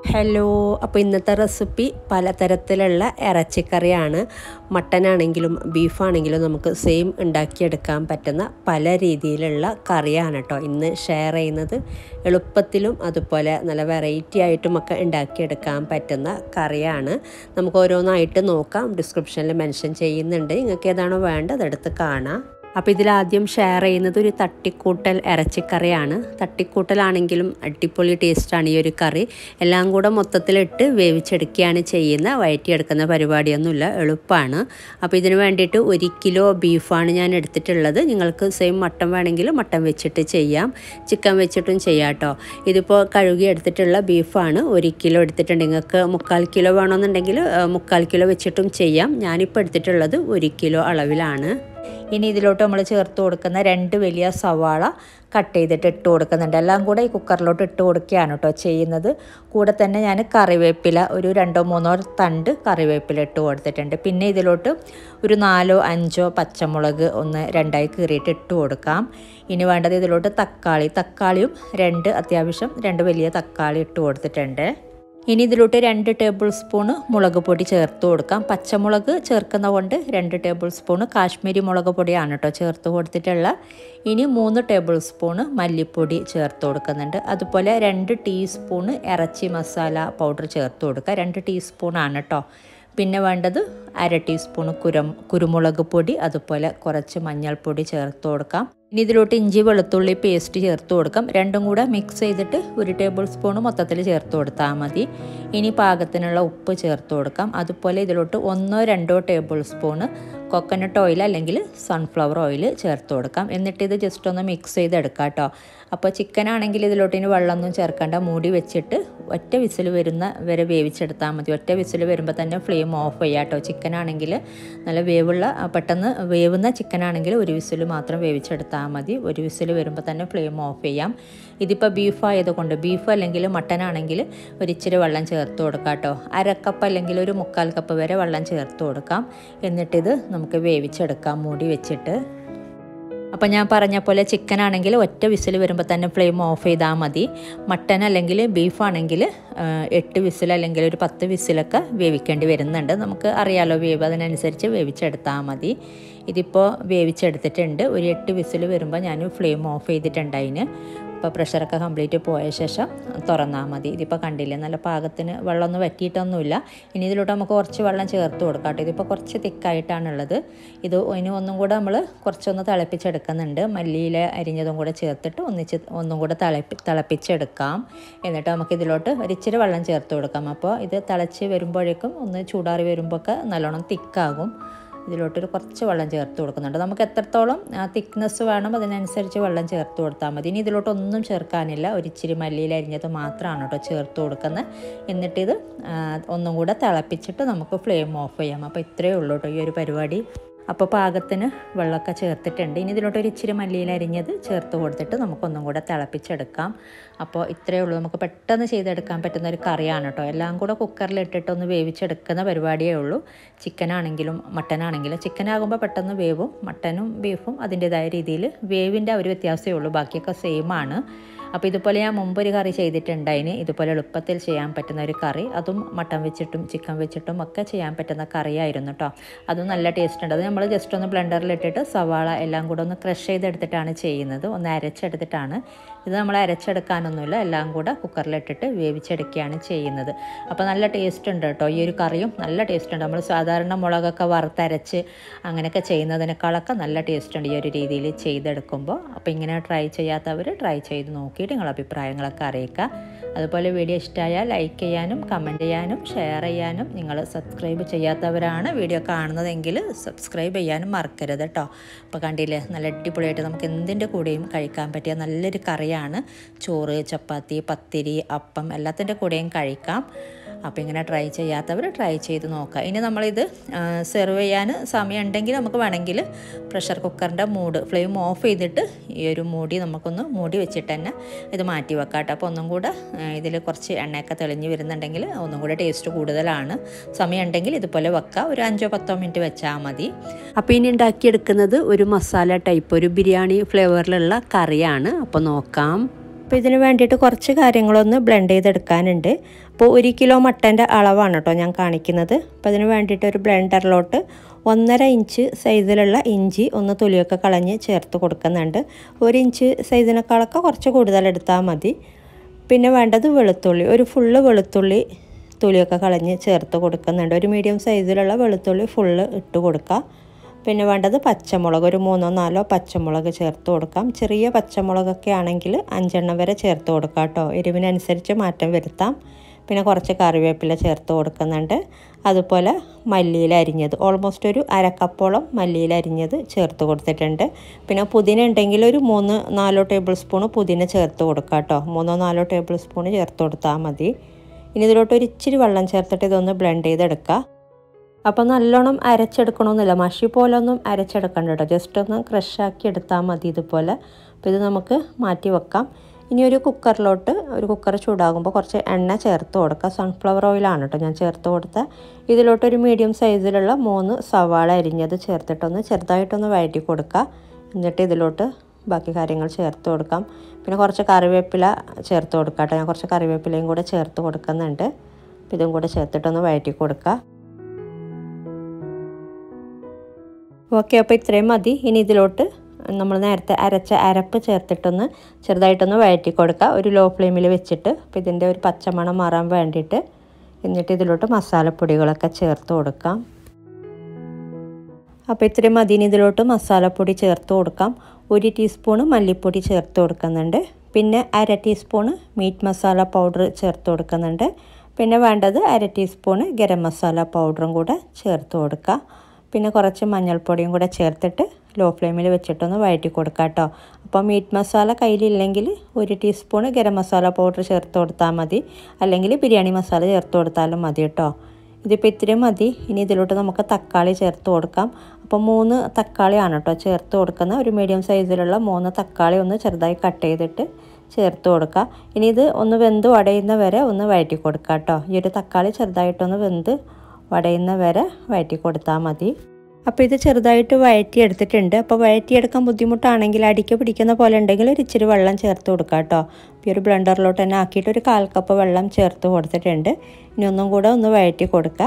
hello അപ്പോൾ ഇന്നത്തെ recipe പലതരത്തിലുള്ള ഇറച്ചിക്കറിയാണ് മട്ടനാണെങ്കിലും ബീഫാണെങ്കിലും നമുക്ക് സെയിം ഉണ്ടാക്കിയെടുക്കാൻ പറ്റുന്ന പല രീതിയിലുള്ള കറിയാണ് കേട്ടോ ഇന്ന് ഷെയർ ചെയ്യുന്നത് എളുപ്പത്തിലും അതുപോലെ നല്ല വെറൈറ്റി ആയിട്ടുമൊക്കെ ഉണ്ടാക്കിയെടുക്കാൻ പറ്റുന്ന കറിയാണ് നമുക്ക് ഓരോന്നായിട്ട് നോക്കാം ഡിസ്ക്രിപ്ഷനിൽ മെൻഷൻ ചെയ്യുന്നുണ്ട് നിങ്ങൾക്ക് ഏതാണോ വേണ്ടത് അതെടുത്ത് കാണാം അപ്പോൾ ഇതിലാദ്യം ഷെയർ ചെയ്യുന്നത് ഒരു തട്ടിക്കൂട്ടൽ ഇറച്ചിക്കറിയാണ് തട്ടിക്കൂട്ടലാണെങ്കിലും അടിപൊളി ടേസ്റ്റാണ് ഈ ഒരു കറി എല്ലാം കൂടെ മൊത്തത്തിലിട്ട് വേവിച്ചെടുക്കുകയാണ് ചെയ്യുന്ന വയറ്റിയെടുക്കുന്ന പരിപാടിയൊന്നുമില്ല എളുപ്പമാണ് അപ്പോൾ ഇതിന് വേണ്ടിയിട്ട് ഒരു കിലോ ബീഫാണ് ഞാൻ എടുത്തിട്ടുള്ളത് നിങ്ങൾക്ക് സെയിം മട്ടൻ വേണമെങ്കിൽ മട്ടൻ വെച്ചിട്ട് ചെയ്യാം ചിക്കൻ വെച്ചിട്ടും ചെയ്യാം കേട്ടോ ഇതിപ്പോൾ കഴുകി എടുത്തിട്ടുള്ള ബീഫാണ് ഒരു കിലോ എടുത്തിട്ടുണ്ട് നിങ്ങൾക്ക് മുക്കാൽ കിലോ വേണമെന്നുണ്ടെങ്കിൽ മുക്കാൽ കിലോ വെച്ചിട്ടും ചെയ്യാം ഞാനിപ്പോൾ എടുത്തിട്ടുള്ളത് ഒരു കിലോ അളവിലാണ് ഇനി ഇതിലോട്ട് നമ്മൾ ചേർത്ത് കൊടുക്കുന്ന രണ്ട് വലിയ സവാള കട്ട് ചെയ്തിട്ട് ഇട്ട് കൊടുക്കുന്നുണ്ട് എല്ലാം കൂടെ ഈ കുക്കറിലോട്ട് ഇട്ട് കൊടുക്കുകയാണ് കേട്ടോ ചെയ്യുന്നത് കൂടെ തന്നെ ഞാൻ കറിവേപ്പില ഒരു രണ്ടോ മൂന്നോ തണ്ട് കറിവേപ്പില ഇട്ട് കൊടുത്തിട്ടുണ്ട് പിന്നെ ഇതിലോട്ട് ഒരു നാലോ അഞ്ചോ പച്ചമുളക് ഒന്ന് രണ്ടായി കീറിയിട്ട് ഇട്ട് കൊടുക്കാം ഇനി വേണ്ടത് ഇതിലോട്ട് തക്കാളി തക്കാളിയും രണ്ട് അത്യാവശ്യം രണ്ട് വലിയ തക്കാളി ഇട്ട് കൊടുത്തിട്ടുണ്ട് ഇനി ഇതിലോട്ട് രണ്ട് ടേബിൾ സ്പൂണ് മുളക് പൊടി ചേർത്ത് കൊടുക്കാം പച്ചമുളക് ചേർക്കുന്ന കൊണ്ട് രണ്ട് ടേബിൾ സ്പൂണ് കാശ്മീരി മുളക് പൊടിയാണ് കേട്ടോ ചേർത്ത് കൊടുത്തിട്ടുള്ള ഇനി മൂന്ന് ടേബിൾ സ്പൂണ് മല്ലിപ്പൊടി ചേർത്ത് കൊടുക്കുന്നുണ്ട് അതുപോലെ രണ്ട് ടീസ്പൂണ് ഇറച്ചി മസാല പൗഡർ ചേർത്ത് കൊടുക്കുക രണ്ട് ടീസ്പൂണാണ് കേട്ടോ പിന്നെ വേണ്ടത് അര ടീസ്പൂൺ കുരം കുരുമുളക് പൊടി അതുപോലെ കുറച്ച് മഞ്ഞൾപ്പൊടി ചേർത്ത് കൊടുക്കാം ഇനി ഇതിലോട്ട് ഇഞ്ചി വെളുത്തുള്ളി പേസ്റ്റ് ചേർത്ത് കൊടുക്കാം രണ്ടും കൂടെ മിക്സ് ചെയ്തിട്ട് ഒരു ടേബിൾ സ്പൂൺ മൊത്തത്തിൽ ചേർത്ത് കൊടുത്താൽ മതി ഇനി പാകത്തിനുള്ള ഉപ്പ് ചേർത്ത് കൊടുക്കാം അതുപോലെ ഇതിലോട്ട് ഒന്നോ രണ്ടോ ടേബിൾ സ്പൂണ് കൊക്കനട്ട് ഓയിൽ അല്ലെങ്കിൽ സൺഫ്ലവർ ഓയിൽ ചേർത്ത് കൊടുക്കാം എന്നിട്ട് ഇത് ജസ്റ്റ് ഒന്ന് മിക്സ് ചെയ്തെടുക്കാം കേട്ടോ അപ്പോൾ ചിക്കൻ ആണെങ്കിൽ ഇതിലോട്ട് ഇനി വെള്ളമൊന്നും ചേർക്കേണ്ട മൂടി വെച്ചിട്ട് ഒറ്റ വിസിൽ വരുന്ന വരെ വേവിച്ചെടുത്താൽ മതി ഒറ്റ വിസിൽ വരുമ്പോൾ തന്നെ ഫ്ലെയിം ഓഫ് ചെയ്യാം കേട്ടോ ചിക്കൻ ആണെങ്കിൽ നല്ല വേവുള്ള പെട്ടെന്ന് വേവുന്ന ചിക്കൻ ആണെങ്കിൽ ഒരു വിസിൽ മാത്രം വേവിച്ചെടുത്താൽ മതി ഒരു വിസിൽ വരുമ്പോൾ തന്നെ ഫ്ലെയിം ഓഫ് ചെയ്യാം ഇതിപ്പോൾ ബീഫ് ആയതുകൊണ്ട് ബീഫ് അല്ലെങ്കിൽ മട്ടൻ ആണെങ്കിൽ ഒരു ഇച്ചിരി വെള്ളം ചേർത്ത് കൊടുക്കാം കേട്ടോ അരക്കപ്പ് അല്ലെങ്കിൽ ഒരു മുക്കാൽ കപ്പ് വരെ വെള്ളം ചേർത്ത് കൊടുക്കാം എന്നിട്ടിത് നമുക്ക് വേവിച്ചെടുക്കാം മൂടി വെച്ചിട്ട് അപ്പോൾ ഞാൻ പറഞ്ഞ പോലെ ചിക്കൻ ആണെങ്കിൽ ഒറ്റ വിസിൽ വരുമ്പോൾ തന്നെ ഫ്ലെയിം ഓഫ് ചെയ്താൽ മതി മട്ടൻ അല്ലെങ്കിൽ ബീഫ് ആണെങ്കിൽ എട്ട് വിസിൽ അല്ലെങ്കിൽ ഒരു പത്ത് വിസിലൊക്കെ വേവിക്കേണ്ടി വരുന്നുണ്ട് നമുക്ക് അറിയാലോ വേവ് അതിനനുസരിച്ച് വേവിച്ചെടുത്താൽ മതി ഇതിപ്പോൾ വേവിച്ചെടുത്തിട്ടുണ്ട് ഒരു എട്ട് വിസിൽ വരുമ്പോൾ ഞാൻ ഫ്ലെയിം ഓഫ് ചെയ്തിട്ടുണ്ട് അതിന് ഇപ്പോൾ പ്രഷറൊക്കെ കംപ്ലീറ്റ് പോയ ശേഷം തുറന്നാൽ മതി ഇതിപ്പോൾ കണ്ടില്ലേ നല്ല പാകത്തിന് വെള്ളമൊന്നും വറ്റിയിട്ടൊന്നുമില്ല ഇനി ഇതിലോട്ട് നമുക്ക് കുറച്ച് വെള്ളം ചേർത്ത് കൊടുക്കാം കേട്ടോ ഇതിപ്പോൾ കുറച്ച് തിക്കായിട്ടാണുള്ളത് ഇത് ഇനി ഒന്നും കൂടെ നമ്മൾ കുറച്ചൊന്ന് തിളപ്പിച്ചെടുക്കുന്നുണ്ട് മല്ലിയില അരിഞ്ഞതും കൂടെ ചേർത്തിട്ട് ഒന്നിച്ച് ഒന്നും കൂടെ തിളപ്പി തിളപ്പിച്ചെടുക്കാം എന്നിട്ട് നമുക്ക് ഇതിലോട്ട് ഒരിച്ചിരി വെള്ളം ചേർത്ത് കൊടുക്കാം അപ്പോൾ ഇത് തിളച്ച് വരുമ്പോഴേക്കും ഒന്ന് ചൂടാറി വരുമ്പോഴൊക്കെ നല്ലോണം തിക്കാകും ഇതിലോട്ടൊരു കുറച്ച് വെള്ളം ചേർത്ത് കൊടുക്കുന്നുണ്ട് നമുക്ക് എത്രത്തോളം തിക്നെസ് വേണം അതിനനുസരിച്ച് വെള്ളം ചേർത്ത് കൊടുത്താൽ മതി ഇനി ഇതിലോട്ടൊന്നും ചേർക്കാനില്ല ഒരിച്ചിരി മല്ലിയിൽ അരിഞ്ഞത് മാത്രമാണ് കേട്ടോ ചേർത്ത് കൊടുക്കുന്നത് എന്നിട്ടിത് ഒന്നും കൂടെ തിളപ്പിച്ചിട്ട് നമുക്ക് ഫ്ലെയിം ഓഫ് ചെയ്യാം അപ്പോൾ ഇത്രയേ ഉള്ളൂ കേട്ടോ ഈ ഒരു പരിപാടി അപ്പോൾ പാകത്തിന് വെള്ളമൊക്കെ ചേർത്തിട്ടുണ്ട് ഇനി ഇതിലോട്ട് ഒരു ഇച്ചിരി മല്ലിയിൽ അരിഞ്ഞത് ചേർത്ത് കൊടുത്തിട്ട് നമുക്കൊന്നും കൂടെ തിളപ്പിച്ചെടുക്കാം അപ്പോൾ ഇത്രയേ ഉള്ളൂ നമുക്ക് പെട്ടെന്ന് ചെയ്തെടുക്കാൻ പറ്റുന്ന ഒരു കറിയാണ് കേട്ടോ എല്ലാം കൂടെ കുക്കറിൽ ഇട്ടിട്ട് ഒന്ന് വേവിച്ചെടുക്കുന്ന പരിപാടിയേ ഉള്ളൂ ചിക്കൻ ആണെങ്കിലും മട്ടൻ ആണെങ്കിലും ചിക്കൻ ആകുമ്പോൾ പെട്ടെന്ന് വേവും മട്ടനും ബീഫും അതിൻ്റെതായ രീതിയിൽ വേവിൻ്റെ ഒരു വ്യത്യാസമേ ഉള്ളൂ ബാക്കിയൊക്കെ സെയിം ആണ് അപ്പോൾ ഇതുപോലെ ഞാൻ മുമ്പൊരു കറി ചെയ്തിട്ടുണ്ടായിന് ഇതുപോലെ എളുപ്പത്തിൽ ചെയ്യാൻ പറ്റുന്ന ഒരു കറി അതും മട്ടൻ വെച്ചിട്ടും ചിക്കൻ വെച്ചിട്ടും ഒക്കെ ചെയ്യാൻ പറ്റുന്ന കറിയായിരുന്നു കേട്ടോ അതും നല്ല ടേസ്റ്റ് ഉണ്ട് അത് നമ്മൾ ജസ്റ്റ് ഒന്ന് ബ്ലെൻഡറിൽ ഇട്ടിട്ട് സവാള എല്ലാം കൂടെ ഒന്ന് ക്രഷ് ചെയ്തെടുത്തിട്ടാണ് ചെയ്യുന്നത് ഒന്ന് അരച്ചെടുത്തിട്ടാണ് ഇത് നമ്മൾ അരച്ചെടുക്കാനൊന്നുമില്ല എല്ലാം കൂടെ കുക്കറിലിട്ടിട്ട് വേവിച്ചെടുക്കുകയാണ് ചെയ്യുന്നത് അപ്പോൾ നല്ല ടേസ്റ്റ് ഉണ്ട് കേട്ടോ ഈ ഒരു കറിയും നല്ല ടേസ്റ്റ് ഉണ്ട് നമ്മൾ സാധാരണ മുളകൊക്കെ വറുത്തരച്ച് അങ്ങനെയൊക്കെ ചെയ്യുന്നതിനേക്കാളൊക്കെ നല്ല ടേസ്റ്റ് ഉണ്ട് ഈ ഒരു രീതിയിൽ ചെയ്തെടുക്കുമ്പോൾ അപ്പോൾ ഇങ്ങനെ ട്രൈ ചെയ്യാത്തവർ ട്രൈ ചെയ്ത് നോക്കിയിട്ട് നിങ്ങളുടെ അഭിപ്രായങ്ങളൊക്കെ അറിയിക്കുക അതുപോലെ വീഡിയോ ഇഷ്ടമായാൽ ലൈക്ക് ചെയ്യാനും കമൻറ്റ് ചെയ്യാനും ഷെയർ ചെയ്യാനും നിങ്ങൾ സബ്സ്ക്രൈബ് ചെയ്യാത്തവരാണ് വീഡിയോ കാണുന്നതെങ്കിൽ സബ്സ്ക്രൈബ് ചെയ്യാനും മറക്കരുത് കേട്ടോ അപ്പോൾ കണ്ടില്ലേ നല്ല അടിപൊളിയായിട്ട് നമുക്ക് എന്തിൻ്റെ കൂടെയും കഴിക്കാൻ പറ്റിയ നല്ലൊരു കറിയാണ് ചോറ് ചപ്പാത്തി പത്തിരി അപ്പം എല്ലാത്തിൻ്റെ കൂടെയും കഴിക്കാം അപ്പോൾ ഇങ്ങനെ ട്രൈ ചെയ്യാത്തവർ ട്രൈ ചെയ്ത് നോക്കുക ഇനി നമ്മളിത് സെർവ് ചെയ്യാൻ സമയം ഉണ്ടെങ്കിൽ നമുക്ക് വേണമെങ്കിൽ പ്രഷർ കുക്കറിൻ്റെ മൂഡ് ഫ്ലെയിം ഓഫ് ചെയ്തിട്ട് ഈ ഒരു മൂടി നമുക്കൊന്ന് മൂടി വെച്ചിട്ട് തന്നെ ഇത് മാറ്റി വെക്കാം കേട്ടോ അപ്പോൾ ഒന്നും കൂടെ ഇതിൽ കുറച്ച് എണ്ണയൊക്കെ തെളിഞ്ഞ് വരുന്നുണ്ടെങ്കിൽ ഒന്നും കൂടെ ടേസ്റ്റ് കൂടുതലാണ് സമയം ഉണ്ടെങ്കിൽ ഇതുപോലെ വെക്കുക ഒരു അഞ്ചോ പത്തോ മിനിറ്റ് വെച്ചാൽ മതി അപ്പോൾ ഇനി ഉണ്ടാക്കിയെടുക്കുന്നത് ഒരു മസാല ടൈപ്പ് ഒരു ബിരിയാണി ഫ്ലേവറിലുള്ള കറിയാണ് അപ്പോൾ നോക്കാം അപ്പോൾ ഇതിന് വേണ്ടിയിട്ട് കുറച്ച് കാര്യങ്ങളൊന്ന് ബ്ലെൻഡ് ചെയ്തെടുക്കാനുണ്ട് അപ്പോൾ ഒരു കിലോ മട്ടൻ്റെ അളവാണ് കേട്ടോ ഞാൻ കാണിക്കുന്നത് അപ്പോൾ അതിന് വേണ്ടിയിട്ട് ഒരു ബ്ലെൻഡറിലോട്ട് ഒന്നര ഇഞ്ച് സൈസിലുള്ള ഇഞ്ചി ഒന്ന് തൊലിയൊക്കെ കളഞ്ഞ് ചേർത്ത് കൊടുക്കുന്നുണ്ട് ഒരു ഇഞ്ച് സൈസിനേക്കാളൊക്കെ കുറച്ച് കൂടുതൽ എടുത്താൽ മതി പിന്നെ വേണ്ടത് വെളുത്തുള്ളി ഒരു ഫുള്ള് വെളുത്തുള്ളി തൊലിയൊക്കെ കളഞ്ഞ് ചേർത്ത് കൊടുക്കുന്നുണ്ട് ഒരു മീഡിയം സൈസിലുള്ള വെളുത്തുള്ളി ഫുള്ള് ഇട്ട് കൊടുക്കുക പിന്നെ വേണ്ടത് പച്ചമുളക് ഒരു മൂന്നോ നാലോ പച്ചമുളക് ചേർത്ത് കൊടുക്കാം ചെറിയ പച്ചമുളകൊക്കെ ആണെങ്കിൽ അഞ്ചെണ്ണം വരെ ചേർത്ത് കൊടുക്കാം കേട്ടോ എരിവിനനുസരിച്ച് മാറ്റം വരുത്താം പിന്നെ കുറച്ച് കറിവേപ്പില ചേർത്ത് കൊടുക്കുന്നുണ്ട് അതുപോലെ മല്ലിയില അരിഞ്ഞത് ഓൾമോസ്റ്റ് ഒരു അരക്കപ്പോളം മല്ലിയില അരിഞ്ഞത് ചേർത്ത് കൊടുത്തിട്ടുണ്ട് പിന്നെ പുതിന ഉണ്ടെങ്കിൽ ഒരു മൂന്ന് നാലോ ടേബിൾ സ്പൂൺ പുതിന ചേർത്ത് കൊടുക്കാം കേട്ടോ മൂന്നോ നാലോ ടേബിൾ സ്പൂൺ ചേർത്ത് കൊടുത്താൽ മതി ഇനി ഇതിലോട്ട് ഒരു ഇച്ചിരി വെള്ളം ചേർത്തിട്ട് ഇതൊന്ന് ബ്ലെൻഡ് ചെയ്തെടുക്കുക അപ്പോൾ നല്ലോണം അരച്ചെടുക്കണമെന്നില്ല മഷി പോലെ ഒന്നും അരച്ചെടുക്കണ്ട കേട്ടോ ജസ്റ്റ് ഒന്ന് ക്രഷാക്കി എടുത്താൽ മതി ഇതുപോലെ അപ്പോൾ ഇത് നമുക്ക് മാറ്റി വെക്കാം ഇനി ഒരു കുക്കറിലോട്ട് ഒരു കുക്കർ ചൂടാകുമ്പോൾ കുറച്ച് എണ്ണ ചേർത്ത് കൊടുക്കുക സൺഫ്ലവർ ഓയിലാണ് കേട്ടോ ഞാൻ ചേർത്ത് കൊടുത്ത ഇതിലോട്ട് ഒരു മീഡിയം സൈസിലുള്ള മൂന്ന് സവാള അരിഞ്ഞത് ചേർത്തിട്ടൊന്ന് ചെറുതായിട്ടൊന്ന് വഴറ്റി കൊടുക്കുക എന്നിട്ട് ഇതിലോട്ട് ബാക്കി കാര്യങ്ങൾ ചേർത്ത് കൊടുക്കാം പിന്നെ കുറച്ച് കറിവേപ്പില ചേർത്ത് കൊടുക്കാം കേട്ടോ ഞാൻ കുറച്ച് കറിവേപ്പിലയും കൂടെ ചേർത്ത് കൊടുക്കുന്നുണ്ട് ഇതും കൂടെ ചേർത്തിട്ടൊന്ന് വഴറ്റി കൊടുക്കുക ഓക്കെ അപ്പോൾ ഇത്രയും മതി ഇനി ഇതിലോട്ട് നമ്മൾ നേരത്തെ അരച്ച അരപ്പ് ചേർത്തിട്ടൊന്ന് ചെറുതായിട്ടൊന്ന് വഴറ്റി കൊടുക്കുക ഒരു ലോ ഫ്ലെയിമിൽ വെച്ചിട്ട് അപ്പോൾ ഇതിൻ്റെ ഒരു പച്ചമണം മാറാൻ വേണ്ടിയിട്ട് എന്നിട്ട് ഇതിലോട്ട് മസാലപ്പൊടികളൊക്കെ ചേർത്ത് കൊടുക്കാം അപ്പോൾ ഇത്രയും മതി ഇനി ഇതിലോട്ട് മസാലപ്പൊടി ചേർത്ത് കൊടുക്കാം ഒരു ടീസ്പൂണ് മല്ലിപ്പൊടി ചേർത്ത് കൊടുക്കുന്നുണ്ട് പിന്നെ അര ടീസ്പൂണ് മീറ്റ് മസാല പൗഡർ ചേർത്ത് കൊടുക്കുന്നുണ്ട് പിന്നെ വേണ്ടത് അര ടീസ്പൂണ് ഗരം മസാല പൗഡറും കൂടെ ചേർത്ത് കൊടുക്കുക പിന്നെ കുറച്ച് മഞ്ഞൾപ്പൊടിയും കൂടെ ചേർത്തിട്ട് ലോ ഫ്ലെയിമിൽ വെച്ചിട്ടൊന്ന് വഴറ്റി കൊടുക്കുക കേട്ടോ അപ്പോൾ മീറ്റ് മസാല കയ്യിലില്ലെങ്കിൽ ഒരു ടീസ്പൂൺ ഗരം മസാല പൗഡർ ചേർത്ത് കൊടുത്താൽ മതി അല്ലെങ്കിൽ ബിരിയാണി മസാല ചേർത്ത് കൊടുത്താലും മതി കേട്ടോ ഇതിപ്പോൾ ഇത്തിരി മതി ഇനി ഇതിലോട്ട് നമുക്ക് തക്കാളി ചേർത്ത് കൊടുക്കാം അപ്പോൾ മൂന്ന് തക്കാളിയാണ് കേട്ടോ ചേർത്ത് കൊടുക്കുന്ന ഒരു മീഡിയം സൈസിലുള്ള മൂന്ന് തക്കാളി ഒന്ന് ചെറുതായി കട്ട് ചെയ്തിട്ട് ചേർത്ത് കൊടുക്കുക ഇനി ഇത് ഒന്ന് വെന്ത് വടയുന്ന വരെ ഒന്ന് വഴറ്റി കൊടുക്കുക കേട്ടോ ഈ ഒരു തക്കാളി ചെറുതായിട്ടൊന്ന് വെന്ത് വടയുന്ന വരെ വഴറ്റി കൊടുത്താൽ മതി അപ്പോൾ ഇത് ചെറുതായിട്ട് വഴറ്റിയെടുത്തിട്ടുണ്ട് അപ്പോൾ വഴറ്റിയെടുക്കാൻ ബുദ്ധിമുട്ടാണെങ്കിൽ അടിക്ക് പിടിക്കുന്ന പോലെ ഉണ്ടെങ്കിൽ ഒരു ഇച്ചിരി വെള്ളം ചേർത്ത് കൊടുക്കുക കേട്ടോ ഈ ഒരു ബ്ലെൻഡറിലോട്ട് തന്നെ ആക്കിയിട്ട് ഒരു കാൽ കപ്പ് വെള്ളം ചേർത്ത് കൊടുത്തിട്ടുണ്ട് ഇനി ഒന്നും കൂടെ ഒന്ന് വഴറ്റി കൊടുക്കുക